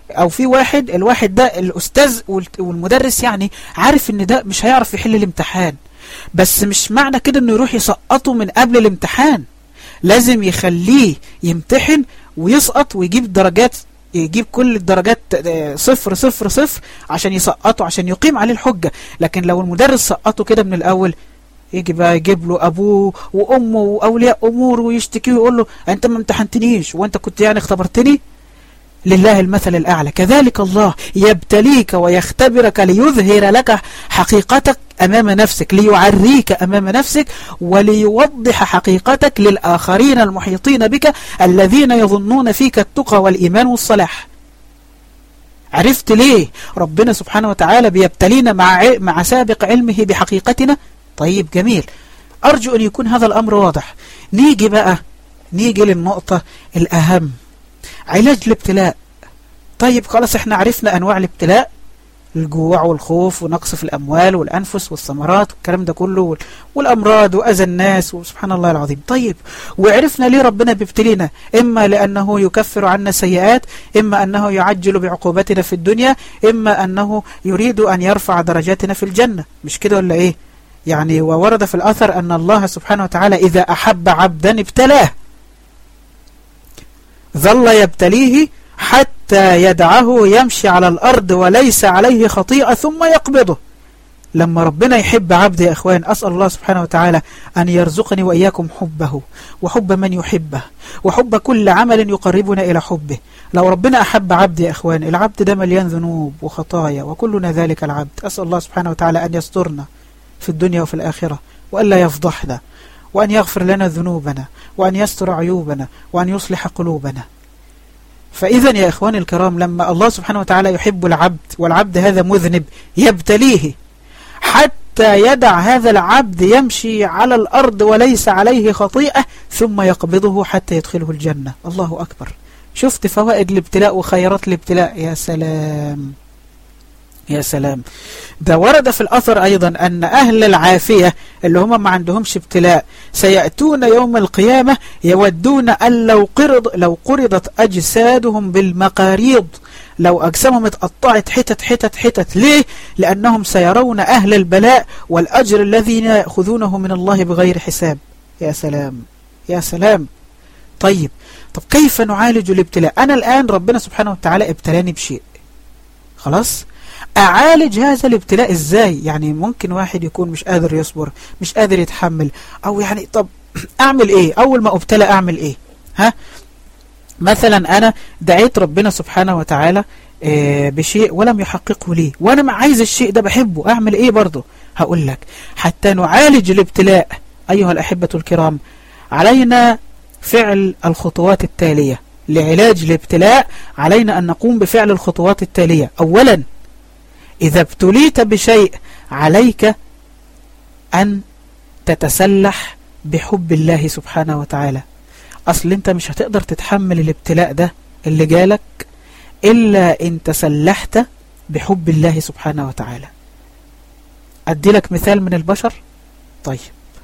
او في واحد الواحد ده الاستاذ والمدرس يعني عارف ان ده مش هيعرف يحل الامتحان بس مش معنى كده انه يروح يسقطه من قبل الامتحان لازم يخليه يمتحن ويسقط ويجيب درجات يجيب كل الدرجات صفر صفر صفر عشان يسقطه عشان يقيم عليه الحجة لكن لو المدرس سقطه كده من الأول يجي بقى يجيب له أبوه وأمه وأولياء أمور ويشتكيه ويقول له أنت ما امتحنتنيش وأنت كنت يعني اختبرتني لله المثل الأعلى كذلك الله يبتليك ويختبرك ليظهر لك حقيقتك أمام نفسك ليعريك أمام نفسك وليوضح حقيقتك للآخرين المحيطين بك الذين يظنون فيك التقى والإيمان والصلاح عرفت ليه ربنا سبحانه وتعالى بيبتلينا مع, مع سابق علمه بحقيقتنا طيب جميل أرجو أن يكون هذا الأمر واضح نيجي بقى نيجي للنقطة الأهم علاج الابتلاء طيب خلاص احنا عرفنا أنواع الابتلاء الجوع والخوف ونقص في الأموال والأنفس والثمرات والكلام ده كله والأمراض وأذى الناس وسبحان الله العظيم طيب وعرفنا ليه ربنا بيبتلينا إما لأنه يكفر عنا سيئات إما أنه يعجل بعقوبتنا في الدنيا إما أنه يريد أن يرفع درجاتنا في الجنة مش كده ولا إيه يعني وورد في الأثر أن الله سبحانه وتعالى إذا أحب عبدا ابتلاه ظل يبتليه حتى يدعه يمشي على الأرض وليس عليه خطيئة ثم يقبضه لما ربنا يحب عبد يا إخوان أسأل الله سبحانه وتعالى أن يرزقني وإياكم حبه وحب من يحبه وحب كل عمل يقربنا إلى حبه لو ربنا أحب عبد يا إخوان العبد ده مليان ذنوب وخطايا وكلنا ذلك العبد أسأل الله سبحانه وتعالى أن يسترنا في الدنيا وفي الآخرة وألا يفضحنا وأن يغفر لنا ذنوبنا وأن يستر عيوبنا وأن يصلح قلوبنا فإذا يا إخواني الكرام لما الله سبحانه وتعالى يحب العبد والعبد هذا مذنب يبتليه حتى يدع هذا العبد يمشي على الأرض وليس عليه خطيئة ثم يقبضه حتى يدخله الجنة الله أكبر شفت فوائد الابتلاء وخيرات الابتلاء يا سلام يا سلام ده ورد في الأثر أيضا أن أهل العافية اللي هم ما عندهمش ابتلاء سيأتون يوم القيامة يودون أن لو, قرض لو قرضت أجسادهم بالمقاريض لو أجسامهم اتقطعت حتت حتت حتت ليه؟ لأنهم سيرون أهل البلاء والأجر الذين يأخذونه من الله بغير حساب يا سلام يا سلام طيب طب كيف نعالج الابتلاء أنا الآن ربنا سبحانه وتعالى ابتلاني بشيء خلاص أعالج هذا الابتلاء إزاي يعني ممكن واحد يكون مش قادر يصبر مش قادر يتحمل أو يعني طب أعمل إيه أول ما أبتلى أعمل إيه ها مثلا أنا دعيت ربنا سبحانه وتعالى آه، بشيء ولم يحققه لي وأنا ما عايز الشيء ده بحبه أعمل إيه برضه هقول لك حتى نعالج الابتلاء أيها الأحبة الكرام علينا فعل الخطوات التالية لعلاج الابتلاء علينا أن نقوم بفعل الخطوات التالية أولا إذا ابتليت بشيء عليك أن تتسلح بحب الله سبحانه وتعالى أصل أنت مش هتقدر تتحمل الابتلاء ده اللي جالك إلا إن تسلحت بحب الله سبحانه وتعالى أدي لك مثال من البشر طيب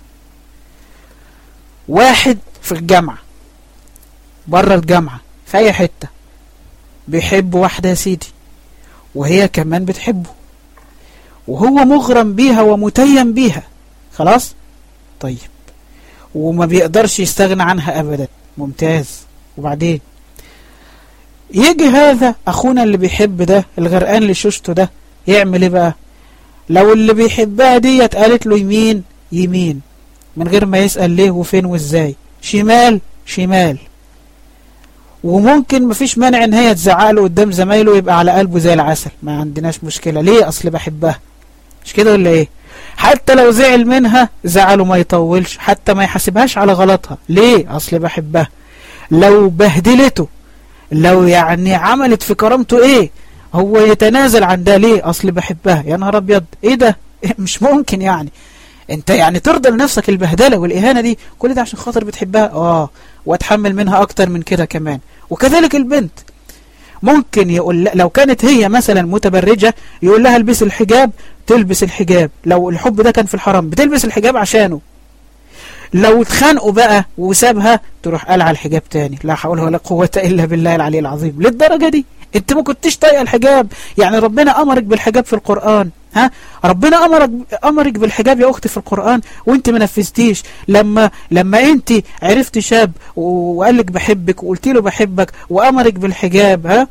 واحد في الجامعة بره الجامعة في أي حتة بيحب واحدة يا سيدي وهي كمان بتحبه وهو مغرم بيها ومتيم بيها خلاص طيب وما بيقدرش يستغنى عنها أبدا ممتاز وبعدين يجي هذا أخونا اللي بيحب ده الغرقان لشوشته ده يعمل ايه بقى لو اللي بيحبها ديت قالت له يمين يمين من غير ما يسأل ليه وفين وازاي شمال شمال وممكن مفيش مانع ان هي تزعله قدام زمايله يبقى على قلبه زي العسل ما عندناش مشكلة ليه اصل بحبها مش كده ولا ايه حتى لو زعل منها زعله ما يطولش حتى ما يحاسبهاش على غلطها ليه اصل بحبها لو بهدلته لو يعني عملت في كرامته ايه هو يتنازل عن ده ليه اصل بحبها يا نهار ابيض ايه ده مش ممكن يعني انت يعني ترضى لنفسك البهدلة والاهانة دي كل ده عشان خاطر بتحبها اه واتحمل منها اكتر من كده كمان وكذلك البنت ممكن يقول لو كانت هي مثلا متبرجة يقول لها البس الحجاب تلبس الحجاب لو الحب ده كان في الحرام بتلبس الحجاب عشانه لو اتخانقوا بقى وسابها تروح قلع الحجاب تاني لا حول ولا قوة إلا بالله العلي العظيم للدرجة دي انت ما كنتش طايقه الحجاب يعني ربنا امرك بالحجاب في القرآن ها ربنا امرك امرك بالحجاب يا اختي في القرآن وانت ما نفذتيش لما لما انت عرفت شاب وقال لك بحبك وقلت له بحبك وامرك بالحجاب ها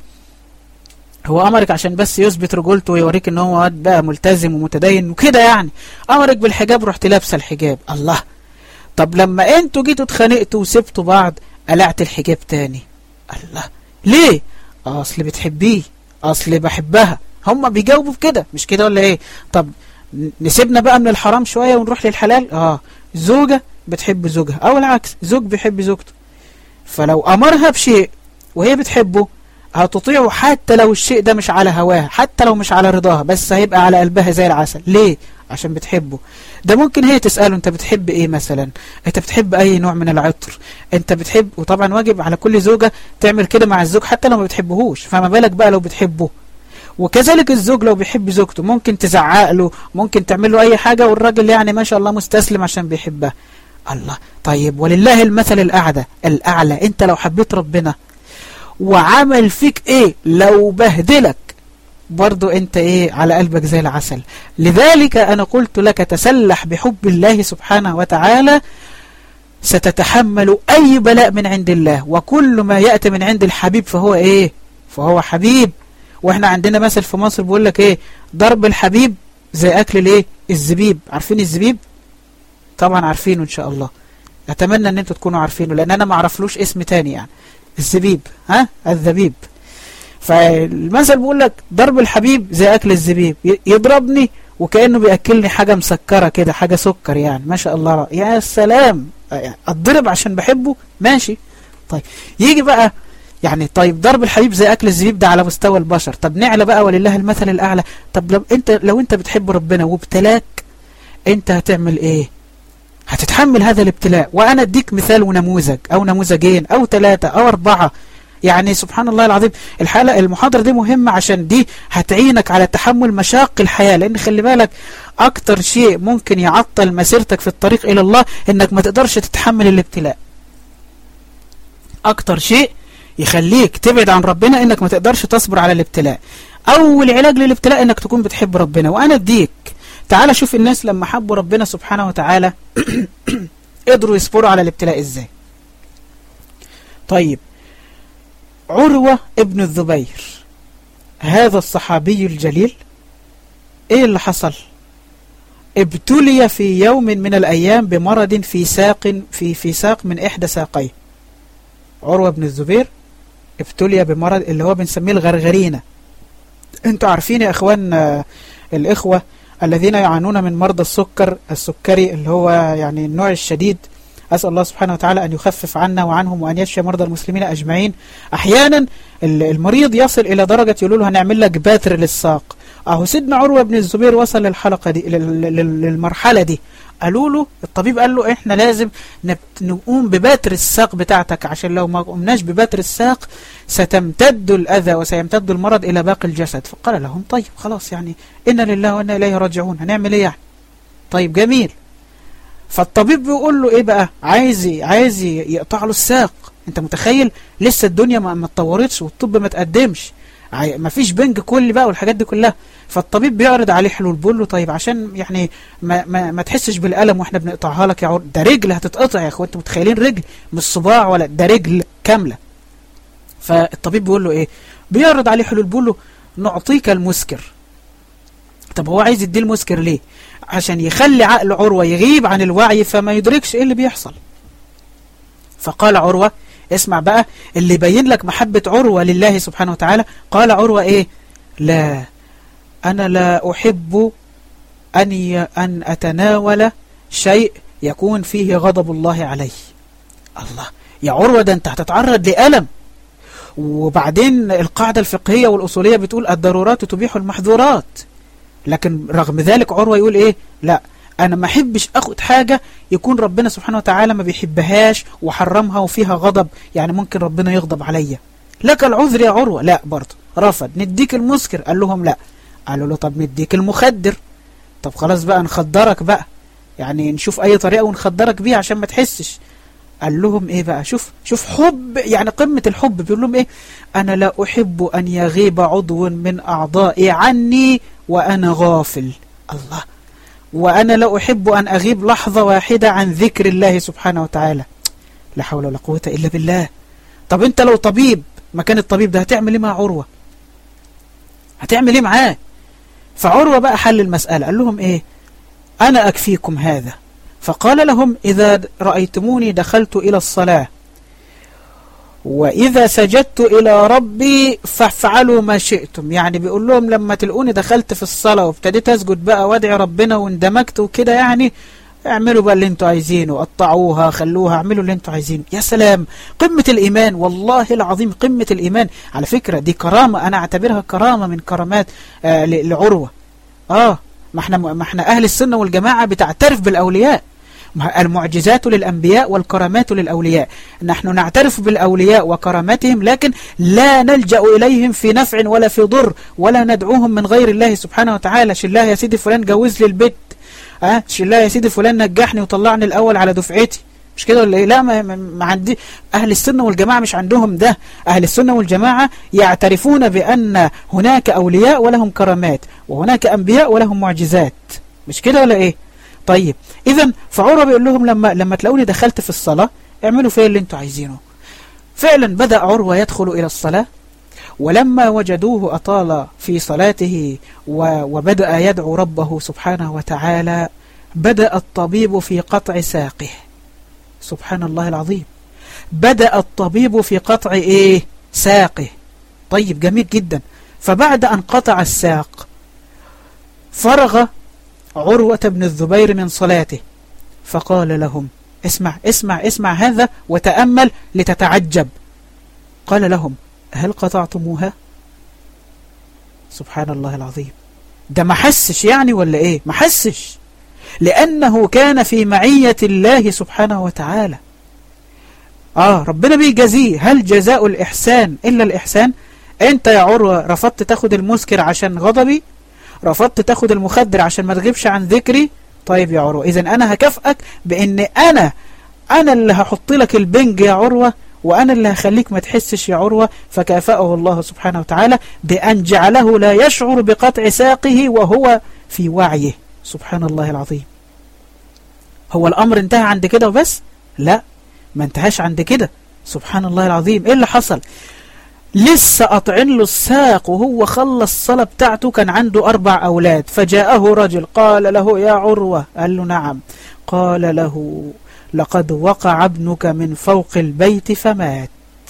هو امرك عشان بس يثبت رجولته ويوريك ان هو بقى ملتزم ومتدين وكده يعني امرك بالحجاب رحت لابسه الحجاب الله طب لما انتوا جيتوا اتخانقتوا وسبتوا بعض قلعت الحجاب تاني الله ليه اصل بتحبيه اصل بحبها هم بيجاوبوا بكده مش كده ولا ايه طب نسيبنا بقى من الحرام شوية ونروح للحلال اه زوجة بتحب زوجها او العكس زوج بيحب زوجته فلو امرها بشيء وهي بتحبه هتطيعه حتى لو الشيء ده مش على هواها حتى لو مش على رضاها بس هيبقى على قلبها زي العسل ليه عشان بتحبه ده ممكن هي تسأله انت بتحب ايه مثلا انت بتحب اي نوع من العطر انت بتحب وطبعا واجب على كل زوجة تعمل كده مع الزوج حتى لو ما بتحبهوش فما بالك بقى لو بتحبه وكذلك الزوج لو بيحب زوجته ممكن تزعق له ممكن تعمل له اي حاجة والراجل يعني ما شاء الله مستسلم عشان بيحبها الله طيب ولله المثل الأعلى الأعلى انت لو حبيت ربنا وعمل فيك ايه لو بهدلك برضو انت ايه على قلبك زي العسل لذلك انا قلت لك تسلح بحب الله سبحانه وتعالى ستتحمل اي بلاء من عند الله وكل ما يأتي من عند الحبيب فهو ايه فهو حبيب واحنا عندنا مثل في مصر بيقول لك ايه ضرب الحبيب زي اكل الايه الزبيب عارفين الزبيب طبعا عارفينه ان شاء الله اتمنى ان انتوا تكونوا عارفينه لان انا ما اعرفلوش اسم تاني يعني الزبيب ها الذبيب فالمثل بيقول لك ضرب الحبيب زي اكل الزبيب يضربني وكأنه بيأكلني حاجة مسكرة كده حاجة سكر يعني ما شاء الله يا سلام اتضرب عشان بحبه ماشي طيب يجي بقى يعني طيب ضرب الحبيب زي اكل الزبيب ده على مستوى البشر طب نعلى بقى ولله المثل الاعلى طب لو انت لو انت بتحب ربنا وابتلاك انت هتعمل ايه هتتحمل هذا الابتلاء وانا اديك مثال ونموذج او نموذجين او ثلاثة او اربعة يعني سبحان الله العظيم الحلقة المحاضرة دي مهمة عشان دي هتعينك على تحمل مشاق الحياة لان خلي بالك اكتر شيء ممكن يعطل مسيرتك في الطريق الى الله انك ما تقدرش تتحمل الابتلاء اكتر شيء يخليك تبعد عن ربنا انك ما تقدرش تصبر على الابتلاء اول علاج للابتلاء انك تكون بتحب ربنا وانا اديك تعال شوف الناس لما حبوا ربنا سبحانه وتعالى قدروا يصبروا على الابتلاء ازاي طيب عروة ابن الزبير هذا الصحابي الجليل ايه اللي حصل ابتلي في يوم من الايام بمرض في ساق في في ساق من احدى ساقيه عروة بن الزبير ابتلي بمرض اللي هو بنسميه الغرغرينة انتوا عارفين يا اخوان آه الاخوة الذين يعانون من مرضى السكر السكري اللي هو يعني النوع الشديد أسأل الله سبحانه وتعالى أن يخفف عنا وعنهم وأن يشفي مرضى المسلمين أجمعين أحيانا المريض يصل إلى درجة يقولوا له هنعمل لك باتر للساق أهو سيدنا عروة بن الزبير وصل للحلقة دي للمرحلة دي قالوا له الطبيب قال له احنا لازم نقوم بباتر الساق بتاعتك عشان لو ما قمناش بباتر الساق ستمتد الأذى وسيمتد المرض إلى باقي الجسد فقال لهم طيب خلاص يعني إنا لله وإنا إليه راجعون هنعمل إيه يعني طيب جميل فالطبيب بيقول له إيه بقى عايز عايز يقطع له الساق أنت متخيل لسه الدنيا ما اتطورتش والطب ما تقدمش ما فيش بنج كل بقى والحاجات دي كلها فالطبيب بيعرض عليه حلول بيقول له طيب عشان يعني ما, ما, ما تحسش بالألم واحنا بنقطعها لك يا عور ده رجل هتتقطع يا اخوان انتوا متخيلين رجل مش صباع ولا ده رجل كاملة فالطبيب بيقول له ايه بيعرض عليه حلول بيقول له نعطيك المسكر طب هو عايز يديه المسكر ليه عشان يخلي عقل عروة يغيب عن الوعي فما يدركش ايه اللي بيحصل فقال عروة اسمع بقى اللي يبين لك محبة عروة لله سبحانه وتعالى قال عروة ايه لا أنا لا أحب أن, ي... أن أتناول شيء يكون فيه غضب الله علي الله يا عروة ده أنت هتتعرض لألم وبعدين القاعدة الفقهية والأصولية بتقول الضرورات تبيح المحظورات لكن رغم ذلك عروة يقول إيه لا أنا ما أحبش أخد حاجة يكون ربنا سبحانه وتعالى ما بيحبهاش وحرمها وفيها غضب يعني ممكن ربنا يغضب عليا لك العذر يا عروة لا برضه رفض نديك المسكر قال لهم لا قالوا له طب نديك المخدر طب خلاص بقى نخدرك بقى يعني نشوف أي طريقة ونخدرك بيها عشان ما تحسش قال لهم ايه بقى شوف شوف حب يعني قمة الحب بيقول لهم ايه انا لا احب ان يغيب عضو من اعضائي عني وانا غافل الله وانا لا احب ان اغيب لحظة واحدة عن ذكر الله سبحانه وتعالى لا حول ولا قوة الا بالله طب انت لو طبيب مكان الطبيب ده هتعمل ايه مع عروة هتعمل ايه معاه فعروة بقى حل المسألة قال لهم ايه انا اكفيكم هذا فقال لهم إذا رأيتموني دخلت إلى الصلاة وإذا سجدت إلى ربي فافعلوا ما شئتم يعني بيقول لهم لما تلقوني دخلت في الصلاة وابتديت أسجد بقى وادعي ربنا واندمجت وكده يعني اعملوا بقى اللي انتوا عايزينه قطعوها خلوها اعملوا اللي انتوا عايزينه يا سلام قمة الإيمان والله العظيم قمة الإيمان على فكرة دي كرامة أنا أعتبرها كرامة من كرامات آه لعروة آه ما احنا, ما احنا أهل السنة والجماعة بتعترف بالأولياء المعجزات للأنبياء والكرامات للأولياء نحن نعترف بالأولياء وكراماتهم لكن لا نلجأ إليهم في نفع ولا في ضر ولا ندعوهم من غير الله سبحانه وتعالى شلاه يا سيدي فلان جوز لي البيت أه؟ شلاه يا سيدي فلان نجحني وطلعني الأول على دفعتي مش كده ولا ايه لا ما, ما عندي اهل السنه والجماعه مش عندهم ده اهل السنه والجماعه يعترفون بان هناك اولياء ولهم كرامات وهناك انبياء ولهم معجزات مش كده ولا ايه طيب اذا فعروه بيقول لهم لما لما تلاقوني دخلت في الصلاه اعملوا فيا اللي انتوا عايزينه فعلا بدا عروه يدخل الى الصلاه ولما وجدوه أطال في صلاته وبدأ يدعو ربه سبحانه وتعالى بدأ الطبيب في قطع ساقه سبحان الله العظيم بدأ الطبيب في قطع إيه ساقه طيب جميل جدا فبعد أن قطع الساق فرغ عروة بن الزبير من صلاته فقال لهم اسمع اسمع اسمع هذا وتأمل لتتعجب قال لهم هل قطعتموها سبحان الله العظيم ده ما حسش يعني ولا ايه ما حسش لأنه كان في معية الله سبحانه وتعالى آه ربنا بيجازيه هل جزاء الإحسان إلا الإحسان أنت يا عروة رفضت تاخد المسكر عشان غضبي رفضت تاخد المخدر عشان ما تغيبش عن ذكري طيب يا عروة إذا أنا هكافئك بأن أنا أنا اللي هحط لك البنج يا عروة وأنا اللي هخليك ما تحسش يا عروة فكافأه الله سبحانه وتعالى بأن جعله لا يشعر بقطع ساقه وهو في وعيه سبحان الله العظيم هو الأمر انتهى عند كده وبس لا ما انتهاش عند كده سبحان الله العظيم ايه اللي حصل لسه قطعين له الساق وهو خلص الصلاة بتاعته كان عنده أربع أولاد فجاءه رجل قال له يا عروة قال له نعم قال له لقد وقع ابنك من فوق البيت فمات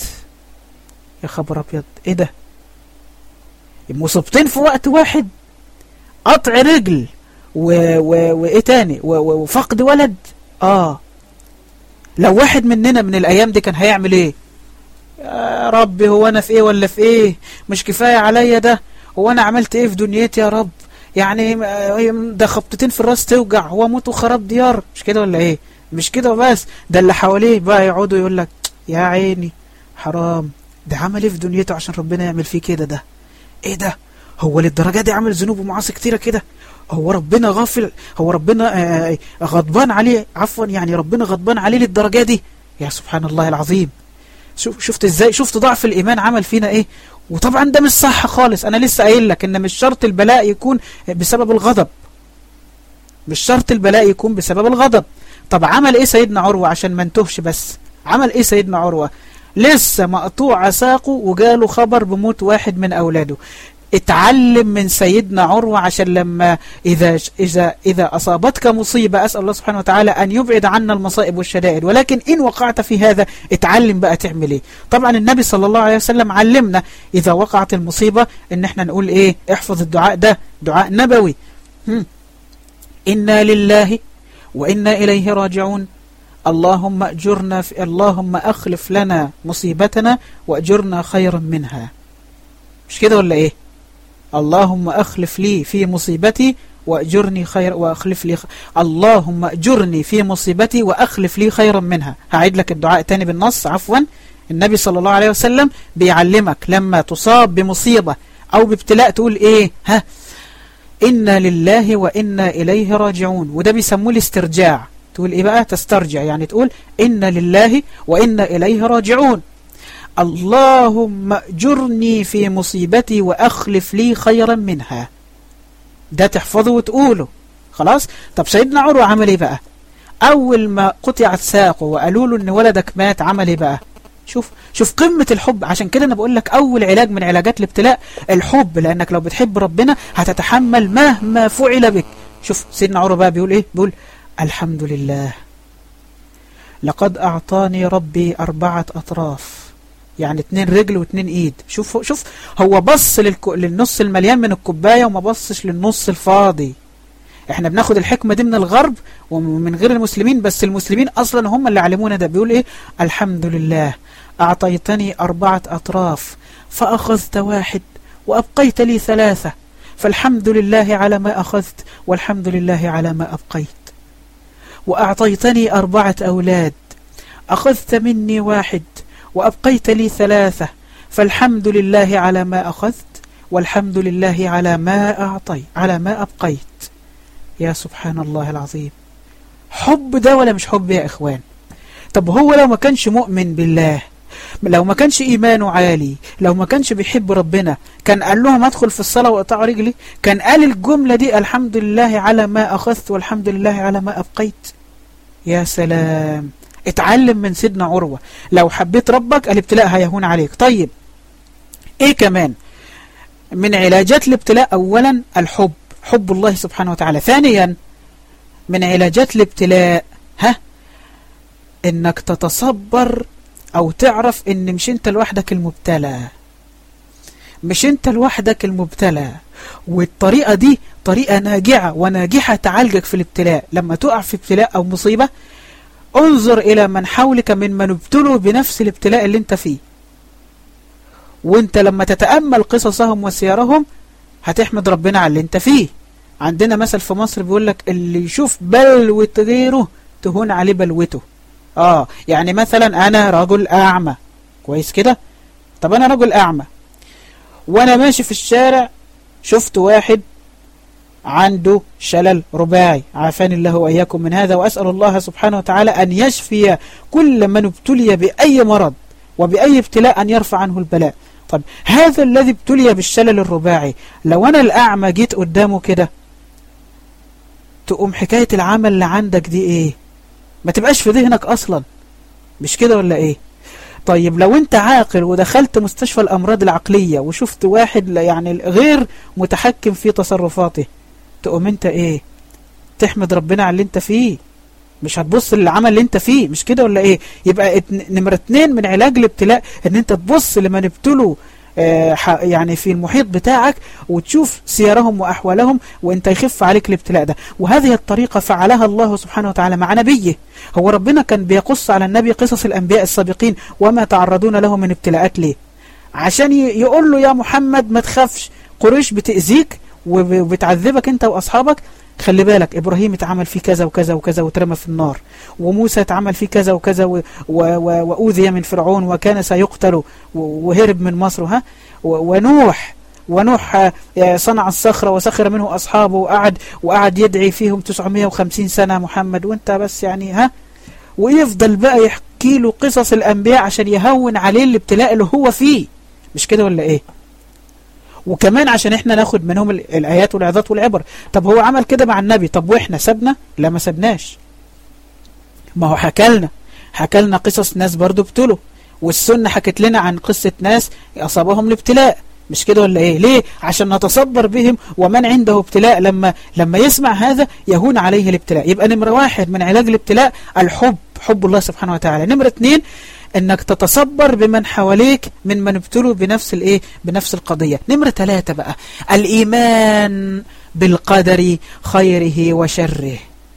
يا خبر أبيض إيه ده مصيبتين في وقت واحد قطع رجل وإيه تاني وفقد ولد آه لو واحد مننا من الأيام دي كان هيعمل إيه يا ربي هو أنا في إيه ولا في إيه مش كفاية عليا ده هو أنا عملت إيه في دنيتي يا رب يعني ده خبطتين في الراس توجع هو موت وخراب ديار مش كده ولا إيه مش كده بس ده اللي حواليه بقى يقعدوا يقول لك يا عيني حرام ده عمل ايه في دنيته عشان ربنا يعمل فيه كده ده ايه ده هو للدرجه دي عمل ذنوب ومعاصي كتيره كده هو ربنا غافل هو ربنا آه غضبان عليه عفوا يعني ربنا غضبان عليه للدرجه دي يا سبحان الله العظيم شوف شفت ازاي شفت ضعف الايمان عمل فينا ايه وطبعا ده مش صح خالص انا لسه قايل لك ان مش شرط البلاء يكون بسبب الغضب مش شرط البلاء يكون بسبب الغضب طب عمل ايه سيدنا عروة عشان ما انتهش بس عمل ايه سيدنا عروة لسه مقطوع ساقه وجاله خبر بموت واحد من اولاده اتعلم من سيدنا عروة عشان لما إذا, إذا, إذا أصابتك مصيبة أسأل الله سبحانه وتعالى أن يبعد عنا المصائب والشدائد ولكن إن وقعت في هذا اتعلم بقى تعمل إيه طبعا النبي صلى الله عليه وسلم علمنا إذا وقعت المصيبة إن احنا نقول إيه احفظ الدعاء ده دعاء نبوي هم. إنا لله وإنا إليه راجعون اللهم أجرنا في اللهم أخلف لنا مصيبتنا وأجرنا خيرا منها مش كده ولا إيه اللهم أخلف لي في مصيبتي وأجرني خير وأخلف لي خ... اللهم أجرني في مصيبتي وأخلف لي خيرا منها هعيد لك الدعاء تاني بالنص عفوا النبي صلى الله عليه وسلم بيعلمك لما تصاب بمصيبة أو بابتلاء تقول إيه ها إنا لله وإنا إليه راجعون وده بيسموه الاسترجاع تقول إيه بقى تسترجع يعني تقول إن لله وإن إليه راجعون اللهم اجرني في مصيبتي وأخلف لي خيرا منها ده تحفظه وتقوله خلاص طب سيدنا عروة عمل ايه بقى اول ما قطعت ساقه وقالوا له ان ولدك مات عمل ايه بقى شوف شوف قمة الحب عشان كده انا بقول لك اول علاج من علاجات الابتلاء الحب لانك لو بتحب ربنا هتتحمل مهما فعل بك شوف سيدنا عروة بقى بيقول ايه بيقول الحمد لله لقد اعطاني ربي اربعة اطراف يعني اتنين رجل واتنين ايد شوف شوف هو بص للك... للنص المليان من الكوباية وما بصش للنص الفاضي احنا بناخد الحكمة دي من الغرب ومن غير المسلمين بس المسلمين اصلا هم اللي علمونا ده بيقول ايه الحمد لله اعطيتني اربعة اطراف فاخذت واحد وابقيت لي ثلاثة فالحمد لله على ما اخذت والحمد لله على ما ابقيت واعطيتني اربعة اولاد اخذت مني واحد وأبقيت لي ثلاثة فالحمد لله على ما أخذت والحمد لله على ما أعطيت على ما أبقيت يا سبحان الله العظيم حب ده ولا مش حب يا إخوان طب هو لو ما كانش مؤمن بالله لو ما كانش إيمانه عالي لو ما كانش بيحب ربنا كان قال لهم أدخل في الصلاة وأقطع رجلي كان قال الجملة دي الحمد لله على ما أخذت والحمد لله على ما أبقيت يا سلام اتعلم من سيدنا عروة لو حبيت ربك الابتلاء هيهون عليك طيب ايه كمان من علاجات الابتلاء اولا الحب حب الله سبحانه وتعالى ثانيا من علاجات الابتلاء ها انك تتصبر او تعرف ان مش انت لوحدك المبتلى مش انت لوحدك المبتلى والطريقة دي طريقة ناجعة وناجحة تعالجك في الابتلاء لما تقع في ابتلاء او مصيبة انظر إلى من حولك من من ابتلوا بنفس الابتلاء اللي انت فيه وانت لما تتأمل قصصهم وسيرهم هتحمد ربنا على اللي انت فيه عندنا مثل في مصر بيقول لك اللي يشوف بلوة غيره تهون عليه بلوته اه يعني مثلا انا رجل اعمى كويس كده طب انا رجل اعمى وانا ماشي في الشارع شفت واحد عنده شلل رباعي عافاني الله وإياكم من هذا وأسأل الله سبحانه وتعالى أن يشفي كل من ابتلي بأي مرض وبأي ابتلاء أن يرفع عنه البلاء طب هذا الذي ابتلي بالشلل الرباعي لو أنا الأعمى جيت قدامه كده تقوم حكاية العمل اللي عندك دي إيه ما تبقاش في ذهنك أصلا مش كده ولا إيه طيب لو انت عاقل ودخلت مستشفى الأمراض العقلية وشفت واحد يعني غير متحكم في تصرفاته تقوم انت ايه تحمد ربنا على اللي انت فيه مش هتبص للعمل اللي انت فيه مش كده ولا ايه يبقى نمرة اتنين من علاج الابتلاء ان انت تبص لمن ابتلوا آه يعني في المحيط بتاعك وتشوف سيرهم وأحوالهم وانت يخف عليك الابتلاء ده وهذه الطريقة فعلها الله سبحانه وتعالى مع نبيه هو ربنا كان بيقص على النبي قصص الأنبياء السابقين وما تعرضون له من ابتلاءات ليه عشان يقول له يا محمد ما تخافش قريش بتأذيك وبتعذبك انت واصحابك خلي بالك ابراهيم اتعمل فيه كذا وكذا وكذا واترمى في النار وموسى اتعمل فيه كذا وكذا واوذي من فرعون وكان سيقتل وهرب من مصر ها ونوح ونوح صنع الصخرة وسخر منه أصحابه وقعد وقعد يدعي فيهم 950 سنة محمد وانت بس يعني ها ويفضل بقى يحكي له قصص الأنبياء عشان يهون عليه الابتلاء اللي هو فيه مش كده ولا ايه وكمان عشان احنا ناخد منهم الآيات والعظات والعبر طب هو عمل كده مع النبي طب واحنا سبنا لا ما سبناش ما هو حكالنا حكالنا قصص ناس برضو ابتلوا والسنة حكت لنا عن قصة ناس أصابهم الابتلاء مش كده ولا ايه ليه عشان نتصبر بهم ومن عنده ابتلاء لما لما يسمع هذا يهون عليه الابتلاء يبقى نمرة واحد من علاج الابتلاء الحب حب الله سبحانه وتعالى نمرة اثنين انك تتصبر بمن حواليك من من ابتلوا بنفس الايه بنفس القضية نمرة ثلاثة بقى الايمان بالقدر خيره وشره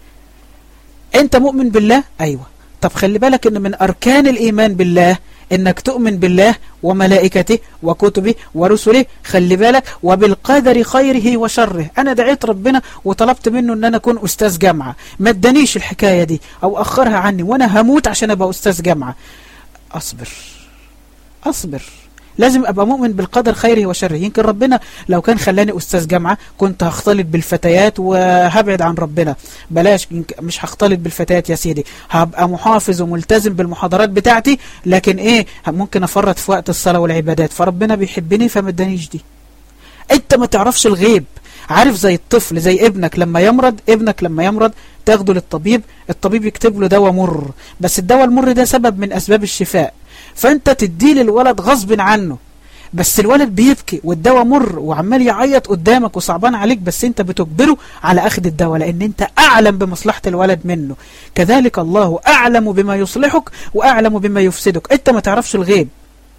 انت مؤمن بالله ايوه طب خلي بالك ان من اركان الايمان بالله انك تؤمن بالله وملائكته وكتبه ورسله خلي بالك وبالقدر خيره وشره انا دعيت ربنا وطلبت منه ان انا اكون استاذ جامعة ما ادانيش الحكاية دي او اخرها عني وانا هموت عشان ابقى استاذ جامعة أصبر أصبر لازم أبقى مؤمن بالقدر خيره وشره يمكن ربنا لو كان خلاني أستاذ جامعة كنت هختلط بالفتيات وهبعد عن ربنا بلاش مش هختلط بالفتيات يا سيدي هبقى محافظ وملتزم بالمحاضرات بتاعتي لكن إيه ممكن أفرط في وقت الصلاة والعبادات فربنا بيحبني فما ادانيش دي انت ما تعرفش الغيب عارف زي الطفل زي ابنك لما يمرض ابنك لما يمرض تاخده للطبيب الطبيب يكتب له دواء مر بس الدواء المر ده سبب من أسباب الشفاء فأنت تديه للولد غصب عنه بس الولد بيبكي والدواء مر وعمال يعيط قدامك وصعبان عليك بس انت بتجبره على أخذ الدواء لأن انت أعلم بمصلحة الولد منه كذلك الله أعلم بما يصلحك وأعلم بما يفسدك انت ما تعرفش الغيب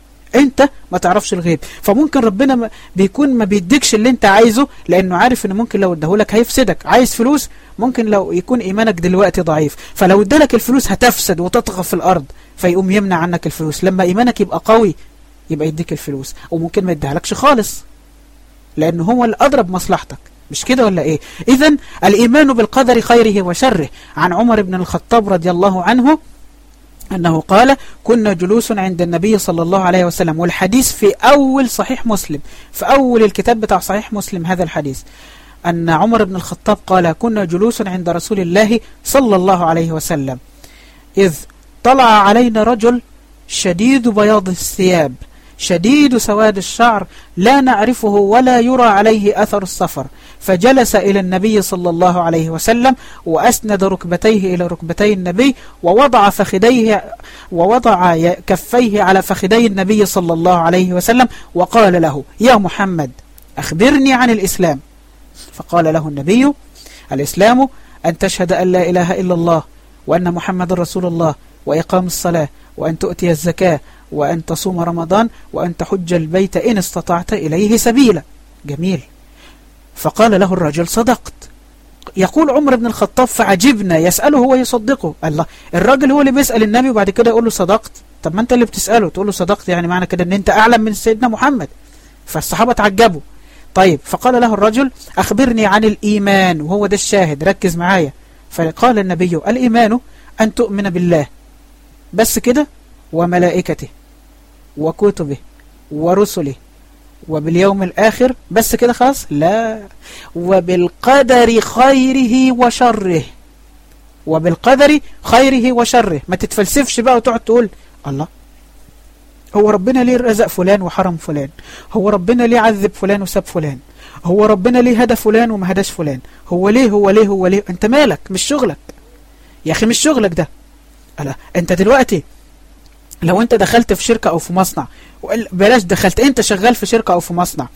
انت ما تعرفش الغيب فممكن ربنا ما بيكون ما بيديكش اللي انت عايزه لانه عارف ان ممكن لو اداهولك هيفسدك عايز فلوس ممكن لو يكون ايمانك دلوقتي ضعيف فلو ادالك الفلوس هتفسد وتطغى في الارض فيقوم يمنع عنك الفلوس لما ايمانك يبقى قوي يبقى يديك الفلوس وممكن ما يديهالكش خالص لانه هو الاضرب مصلحتك مش كده ولا ايه اذا الايمان بالقدر خيره وشره عن عمر بن الخطاب رضي الله عنه أنه قال كنا جلوس عند النبي صلى الله عليه وسلم والحديث في أول صحيح مسلم في أول الكتاب بتاع صحيح مسلم هذا الحديث أن عمر بن الخطاب قال كنا جلوس عند رسول الله صلى الله عليه وسلم إذ طلع علينا رجل شديد بياض الثياب شديد سواد الشعر لا نعرفه ولا يرى عليه أثر السفر فجلس إلى النبي صلى الله عليه وسلم وأسند ركبتيه إلى ركبتي النبي ووضع فخديه ووضع كفيه على فخدي النبي صلى الله عليه وسلم وقال له يا محمد أخبرني عن الإسلام فقال له النبي الإسلام أن تشهد أن لا إله إلا الله وأن محمد رسول الله وإقام الصلاة وأن تؤتي الزكاة وأن تصوم رمضان وأن تحج البيت إن استطعت إليه سبيلا جميل فقال له الرجل صدقت يقول عمر بن الخطاب فعجبنا يسأله هو يصدقه الله الراجل هو اللي بيسأل النبي وبعد كده يقول له صدقت طب ما انت اللي بتسأله تقول له صدقت يعني معنى كده ان انت أعلم من سيدنا محمد فالصحابة تعجبوا طيب فقال له الرجل أخبرني عن الإيمان وهو ده الشاهد ركز معايا فقال النبي الإيمان أن تؤمن بالله بس كده وملائكته وكتبه ورسله وباليوم الآخر بس كده خلاص لا وبالقدر خيره وشره وبالقدر خيره وشره ما تتفلسفش بقى وتقعد تقول الله هو ربنا ليه رزق فلان وحرم فلان هو ربنا ليه عذب فلان وساب فلان هو ربنا ليه هدى فلان وما هداش فلان هو ليه هو ليه هو ليه انت مالك مش شغلك يا اخي مش شغلك ده ألا انت دلوقتي لو انت دخلت في شركة او في مصنع بلاش دخلت انت شغال في شركة او في مصنع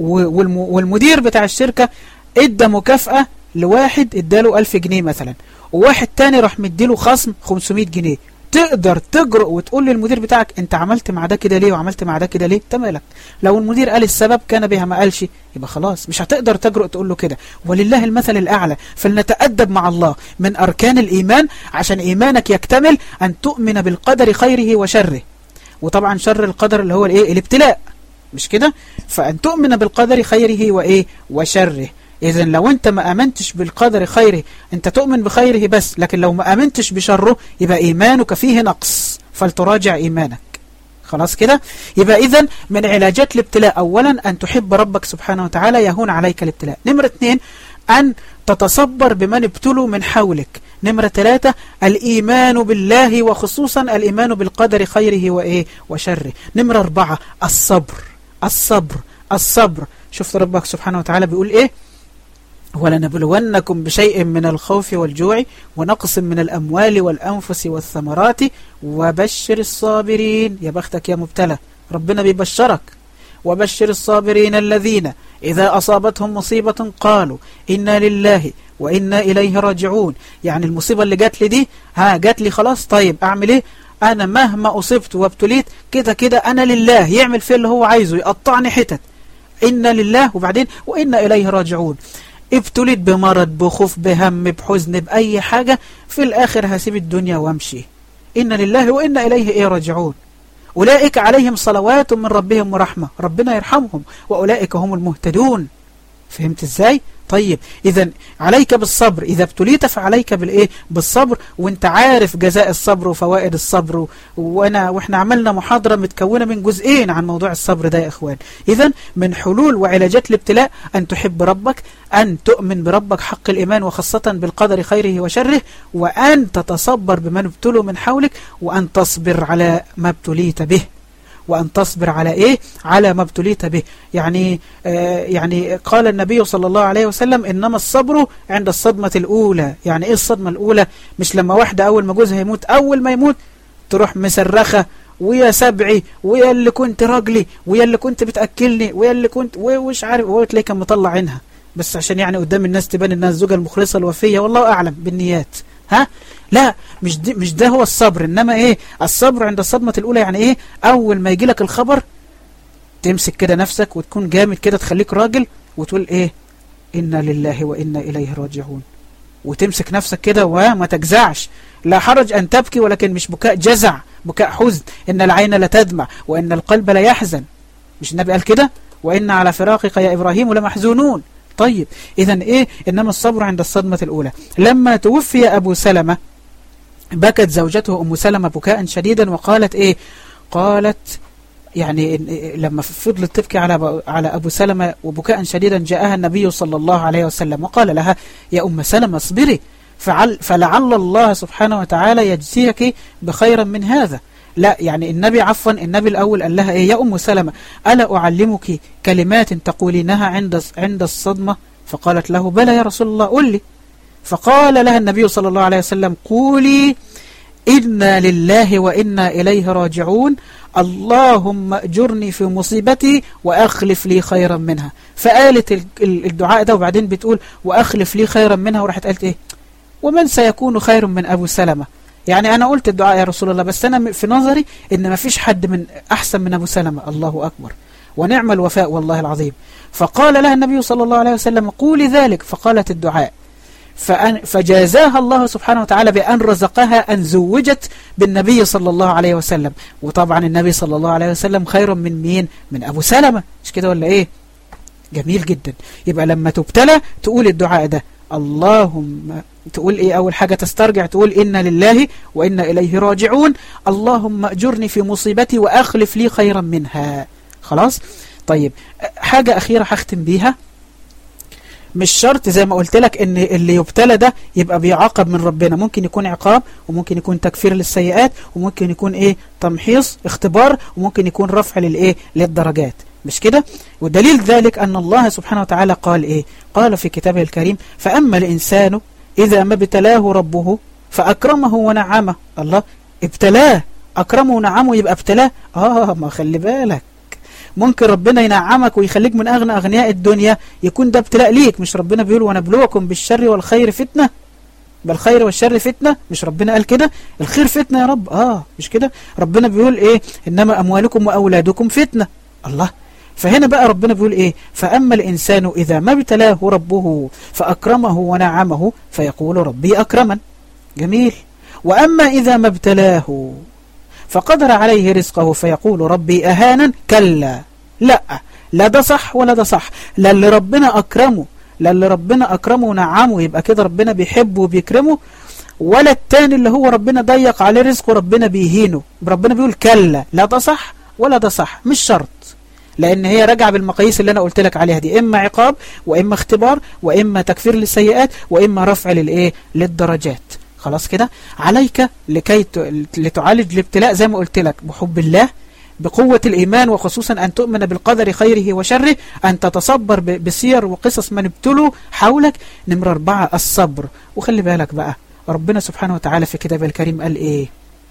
والمدير بتاع الشركة ادى مكافأة لواحد اداله الف جنيه مثلا وواحد تاني راح مديله خصم 500 جنيه تقدر تجرؤ وتقول للمدير بتاعك انت عملت مع ده كده ليه وعملت مع ده كده ليه انت مالك لو المدير قال السبب كان بها ما قالش يبقى خلاص مش هتقدر تجرؤ تقول له كده ولله المثل الأعلى فلنتأدب مع الله من أركان الإيمان عشان إيمانك يكتمل أن تؤمن بالقدر خيره وشره وطبعا شر القدر اللي هو الايه الابتلاء مش كده فأن تؤمن بالقدر خيره وإيه وشره إذا لو أنت ما أمنتش بالقدر خيره أنت تؤمن بخيره بس لكن لو ما أمنتش بشره يبقى إيمانك فيه نقص فلتراجع إيمانك خلاص كده يبقى إذا من علاجات الابتلاء أولا أن تحب ربك سبحانه وتعالى يهون عليك الابتلاء نمرة اثنين أن تتصبر بمن ابتلوا من حولك نمرة ثلاثة الإيمان بالله وخصوصا الإيمان بالقدر خيره وإيه وشره نمرة أربعة الصبر الصبر الصبر شفت ربك سبحانه وتعالى بيقول إيه ولنبلونكم بشيء من الخوف والجوع ونقص من الأموال والأنفس والثمرات وبشر الصابرين يا بختك يا مبتلى ربنا بيبشرك وبشر الصابرين الذين إذا أصابتهم مصيبة قالوا إنا لله وإنا إليه راجعون يعني المصيبة اللي جات لي دي ها جات لي خلاص طيب أعمل إيه أنا مهما أصبت وابتليت كده كده أنا لله يعمل فيه اللي هو عايزه يقطعني حتت إنا لله وبعدين وإنا إليه راجعون ابتليت بمرض بخوف بهم بحزن بأي حاجة في الآخر هسيب الدنيا وامشي إن لله وإن إليه إيه راجعون أولئك عليهم صلوات من ربهم ورحمة ربنا يرحمهم وأولئك هم المهتدون فهمت إزاي؟ طيب إذا عليك بالصبر إذا ابتليت فعليك بالإيه بالصبر وانت عارف جزاء الصبر وفوائد الصبر وأنا وإحنا عملنا محاضرة متكونة من جزئين عن موضوع الصبر ده يا إخوان إذا من حلول وعلاجات الابتلاء أن تحب ربك أن تؤمن بربك حق الإيمان وخاصة بالقدر خيره وشره وأن تتصبر بمن ابتلوا من حولك وأن تصبر على ما ابتليت به وأن تصبر على إيه على ما ابتليت به يعني آه يعني قال النبي صلى الله عليه وسلم إنما الصبر عند الصدمة الأولى يعني إيه الصدمة الأولى مش لما واحدة أول ما جوزها يموت أول ما يموت تروح مسرخة ويا سبعي ويا اللي كنت راجلي ويا اللي كنت بتأكلني ويا اللي كنت ومش عارف وهو تلاقي كان مطلع عينها بس عشان يعني قدام الناس تبان الناس الزوجة المخلصة الوفية والله أعلم بالنيات ها لا مش دي مش ده هو الصبر إنما إيه الصبر عند الصدمة الأولى يعني إيه أول ما يجي لك الخبر تمسك كده نفسك وتكون جامد كده تخليك راجل وتقول إيه إنا لله وإنا إليه راجعون وتمسك نفسك كده وما تجزعش لا حرج أن تبكي ولكن مش بكاء جزع بكاء حزن إن العين لا تدمع وإن القلب لا يحزن مش النبي قال كده وإن على فراقك يا إبراهيم لمحزونون طيب إذا إيه إنما الصبر عند الصدمة الأولى لما توفي أبو سلمة بكت زوجته أم سلمة بكاء شديدا وقالت إيه قالت يعني لما فضلت تبكي على على أبو سلمة وبكاء شديدا جاءها النبي صلى الله عليه وسلم وقال لها يا أم سلمة اصبري فعل فلعل الله سبحانه وتعالى يجزيك بخيرا من هذا لا يعني النبي عفوا النبي الأول قال لها إيه يا أم سلمة ألا أعلمك كلمات تقولينها عند عند الصدمة فقالت له بلى يا رسول الله قل لي فقال لها النبي صلى الله عليه وسلم قولي إنا لله وإنا إليه راجعون اللهم أجرني في مصيبتي وأخلف لي خيرا منها فقالت الدعاء ده وبعدين بتقول وأخلف لي خيرا منها وراحت قالت إيه ومن سيكون خير من أبو سلمة يعني أنا قلت الدعاء يا رسول الله بس أنا في نظري إن ما فيش حد من أحسن من أبو سلمة الله أكبر ونعم الوفاء والله العظيم فقال لها النبي صلى الله عليه وسلم قولي ذلك فقالت الدعاء فجازاها الله سبحانه وتعالى بأن رزقها أن زوجت بالنبي صلى الله عليه وسلم وطبعا النبي صلى الله عليه وسلم خير من مين من أبو سلمة مش كده ولا إيه جميل جدا يبقى لما تبتلى تقول الدعاء ده اللهم تقول إيه أول حاجة تسترجع تقول إنا لله وإنا إليه راجعون اللهم أجرني في مصيبتي وأخلف لي خيرا منها خلاص طيب حاجة أخيرة هختم بيها مش شرط زي ما قلت لك ان اللي يبتلى ده يبقى بيعاقب من ربنا ممكن يكون عقاب وممكن يكون تكفير للسيئات وممكن يكون ايه تمحيص اختبار وممكن يكون رفع للايه للدرجات مش كده ودليل ذلك أن الله سبحانه وتعالى قال إيه قال في كتابه الكريم فأما الإنسان إذا ما ابتلاه ربه فأكرمه ونعمه الله ابتلاه أكرمه ونعمه يبقى ابتلاه آه ما خلي بالك ممكن ربنا ينعمك ويخليك من أغنى أغنياء الدنيا يكون ده ابتلاء ليك مش ربنا بيقول ونبلوكم بالشر والخير فتنة بالخير والشر فتنة مش ربنا قال كده الخير فتنة يا رب آه مش كده ربنا بيقول إيه إنما أموالكم وأولادكم فتنة الله فهنا بقى ربنا بيقول إيه فأما الإنسان إذا ما ابتلاه ربه فأكرمه ونعمه فيقول ربي أكرمن جميل وأما إذا ما ابتلاه فقدر عليه رزقه فيقول ربي أهانا كلا لا لا ده صح ولا ده صح لا اللي ربنا أكرمه لا اللي ربنا أكرمه ونعمه يبقى كده ربنا بيحبه وبيكرمه ولا التاني اللي هو ربنا ضيق عليه رزقه ربنا بيهينه ربنا بيقول كلا لا ده صح ولا ده صح مش شرط لأن هي راجعة بالمقاييس اللي أنا قلت لك عليها دي إما عقاب وإما اختبار وإما تكفير للسيئات وإما رفع للإيه للدرجات خلاص كده عليك لكي لتعالج الابتلاء زي ما قلت لك بحب الله بقوة الإيمان وخصوصا أن تؤمن بالقدر خيره وشره أن تتصبر بسير وقصص من ابتلوا حولك نمرة أربعة الصبر وخلي بالك بقى ربنا سبحانه وتعالى في كتابه الكريم قال إيه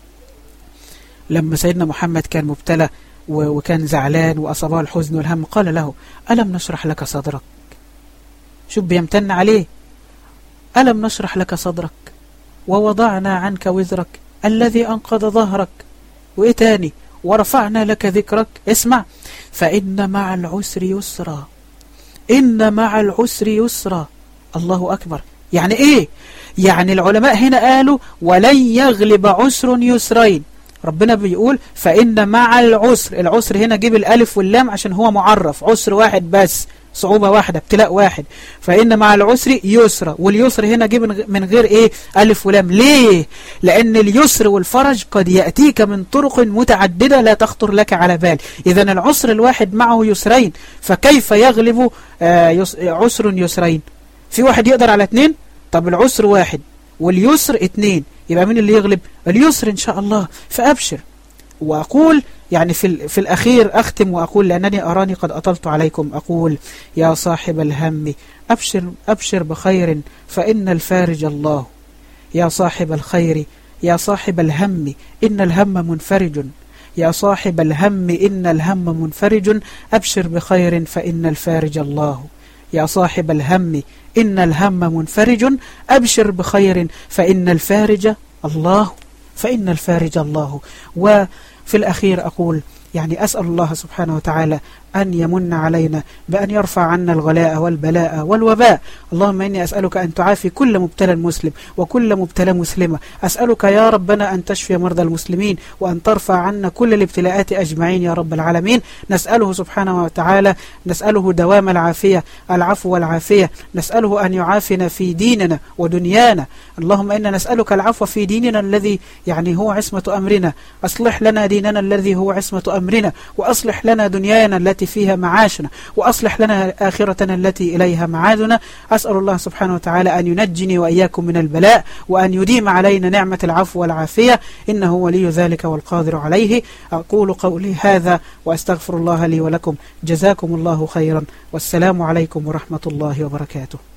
لما سيدنا محمد كان مبتلى وكان زعلان وأصابه الحزن والهم قال له ألم نشرح لك صدرك شوف بيمتن عليه ألم نشرح لك صدرك ووضعنا عنك وزرك الذي أنقذ ظهرك وإيه تاني ورفعنا لك ذكرك اسمع فإن مع العسر يسرا إن مع العسر يسرا الله أكبر يعني إيه يعني العلماء هنا قالوا ولن يغلب عسر يسرين ربنا بيقول فإن مع العسر العسر هنا جيب الألف واللام عشان هو معرف عسر واحد بس صعوبة واحدة ابتلاء واحد فإن مع العسر يسر واليسر هنا جيب من غير إيه ألف ولام ليه لأن اليسر والفرج قد يأتيك من طرق متعددة لا تخطر لك على بال إذا العسر الواحد معه يسرين فكيف يغلب آه عسر يسرين في واحد يقدر على اثنين طب العسر واحد واليسر اثنين يبقى مين اللي يغلب اليسر إن شاء الله فأبشر وأقول يعني في, في الأخير أختم وأقول لأنني أراني قد أطلت عليكم أقول يا صاحب الهم أبشر, أبشر بخير فإن الفارج الله يا صاحب الخير يا صاحب الهم إن الهم منفرج يا صاحب الهم إن الهم منفرج أبشر بخير فإن الفارج الله يا صاحب الهم إن الهم منفرج أبشر بخير فإن الفارج الله فإن الفارج الله وفي الأخير أقول يعني أسأل الله سبحانه وتعالى أن يمن علينا بأن يرفع عنا الغلاء والبلاء والوباء اللهم إني أسألك أن تعافي كل مبتلى مسلم وكل مبتلى مسلمة أسألك يا ربنا أن تشفي مرضى المسلمين وأن ترفع عنا كل الابتلاءات أجمعين يا رب العالمين نسأله سبحانه وتعالى نسأله دوام العافية العفو والعافية نسأله أن يعافنا في ديننا ودنيانا اللهم إنا نسألك العفو في ديننا الذي يعني هو عصمة أمرنا أصلح لنا ديننا الذي هو عصمة أمرنا وأصلح لنا دنيانا التي التي فيها معاشنا وأصلح لنا آخرتنا التي إليها معادنا أسأل الله سبحانه وتعالى أن ينجني وإياكم من البلاء وأن يديم علينا نعمة العفو والعافية إنه ولي ذلك والقادر عليه أقول قولي هذا وأستغفر الله لي ولكم جزاكم الله خيرا والسلام عليكم ورحمة الله وبركاته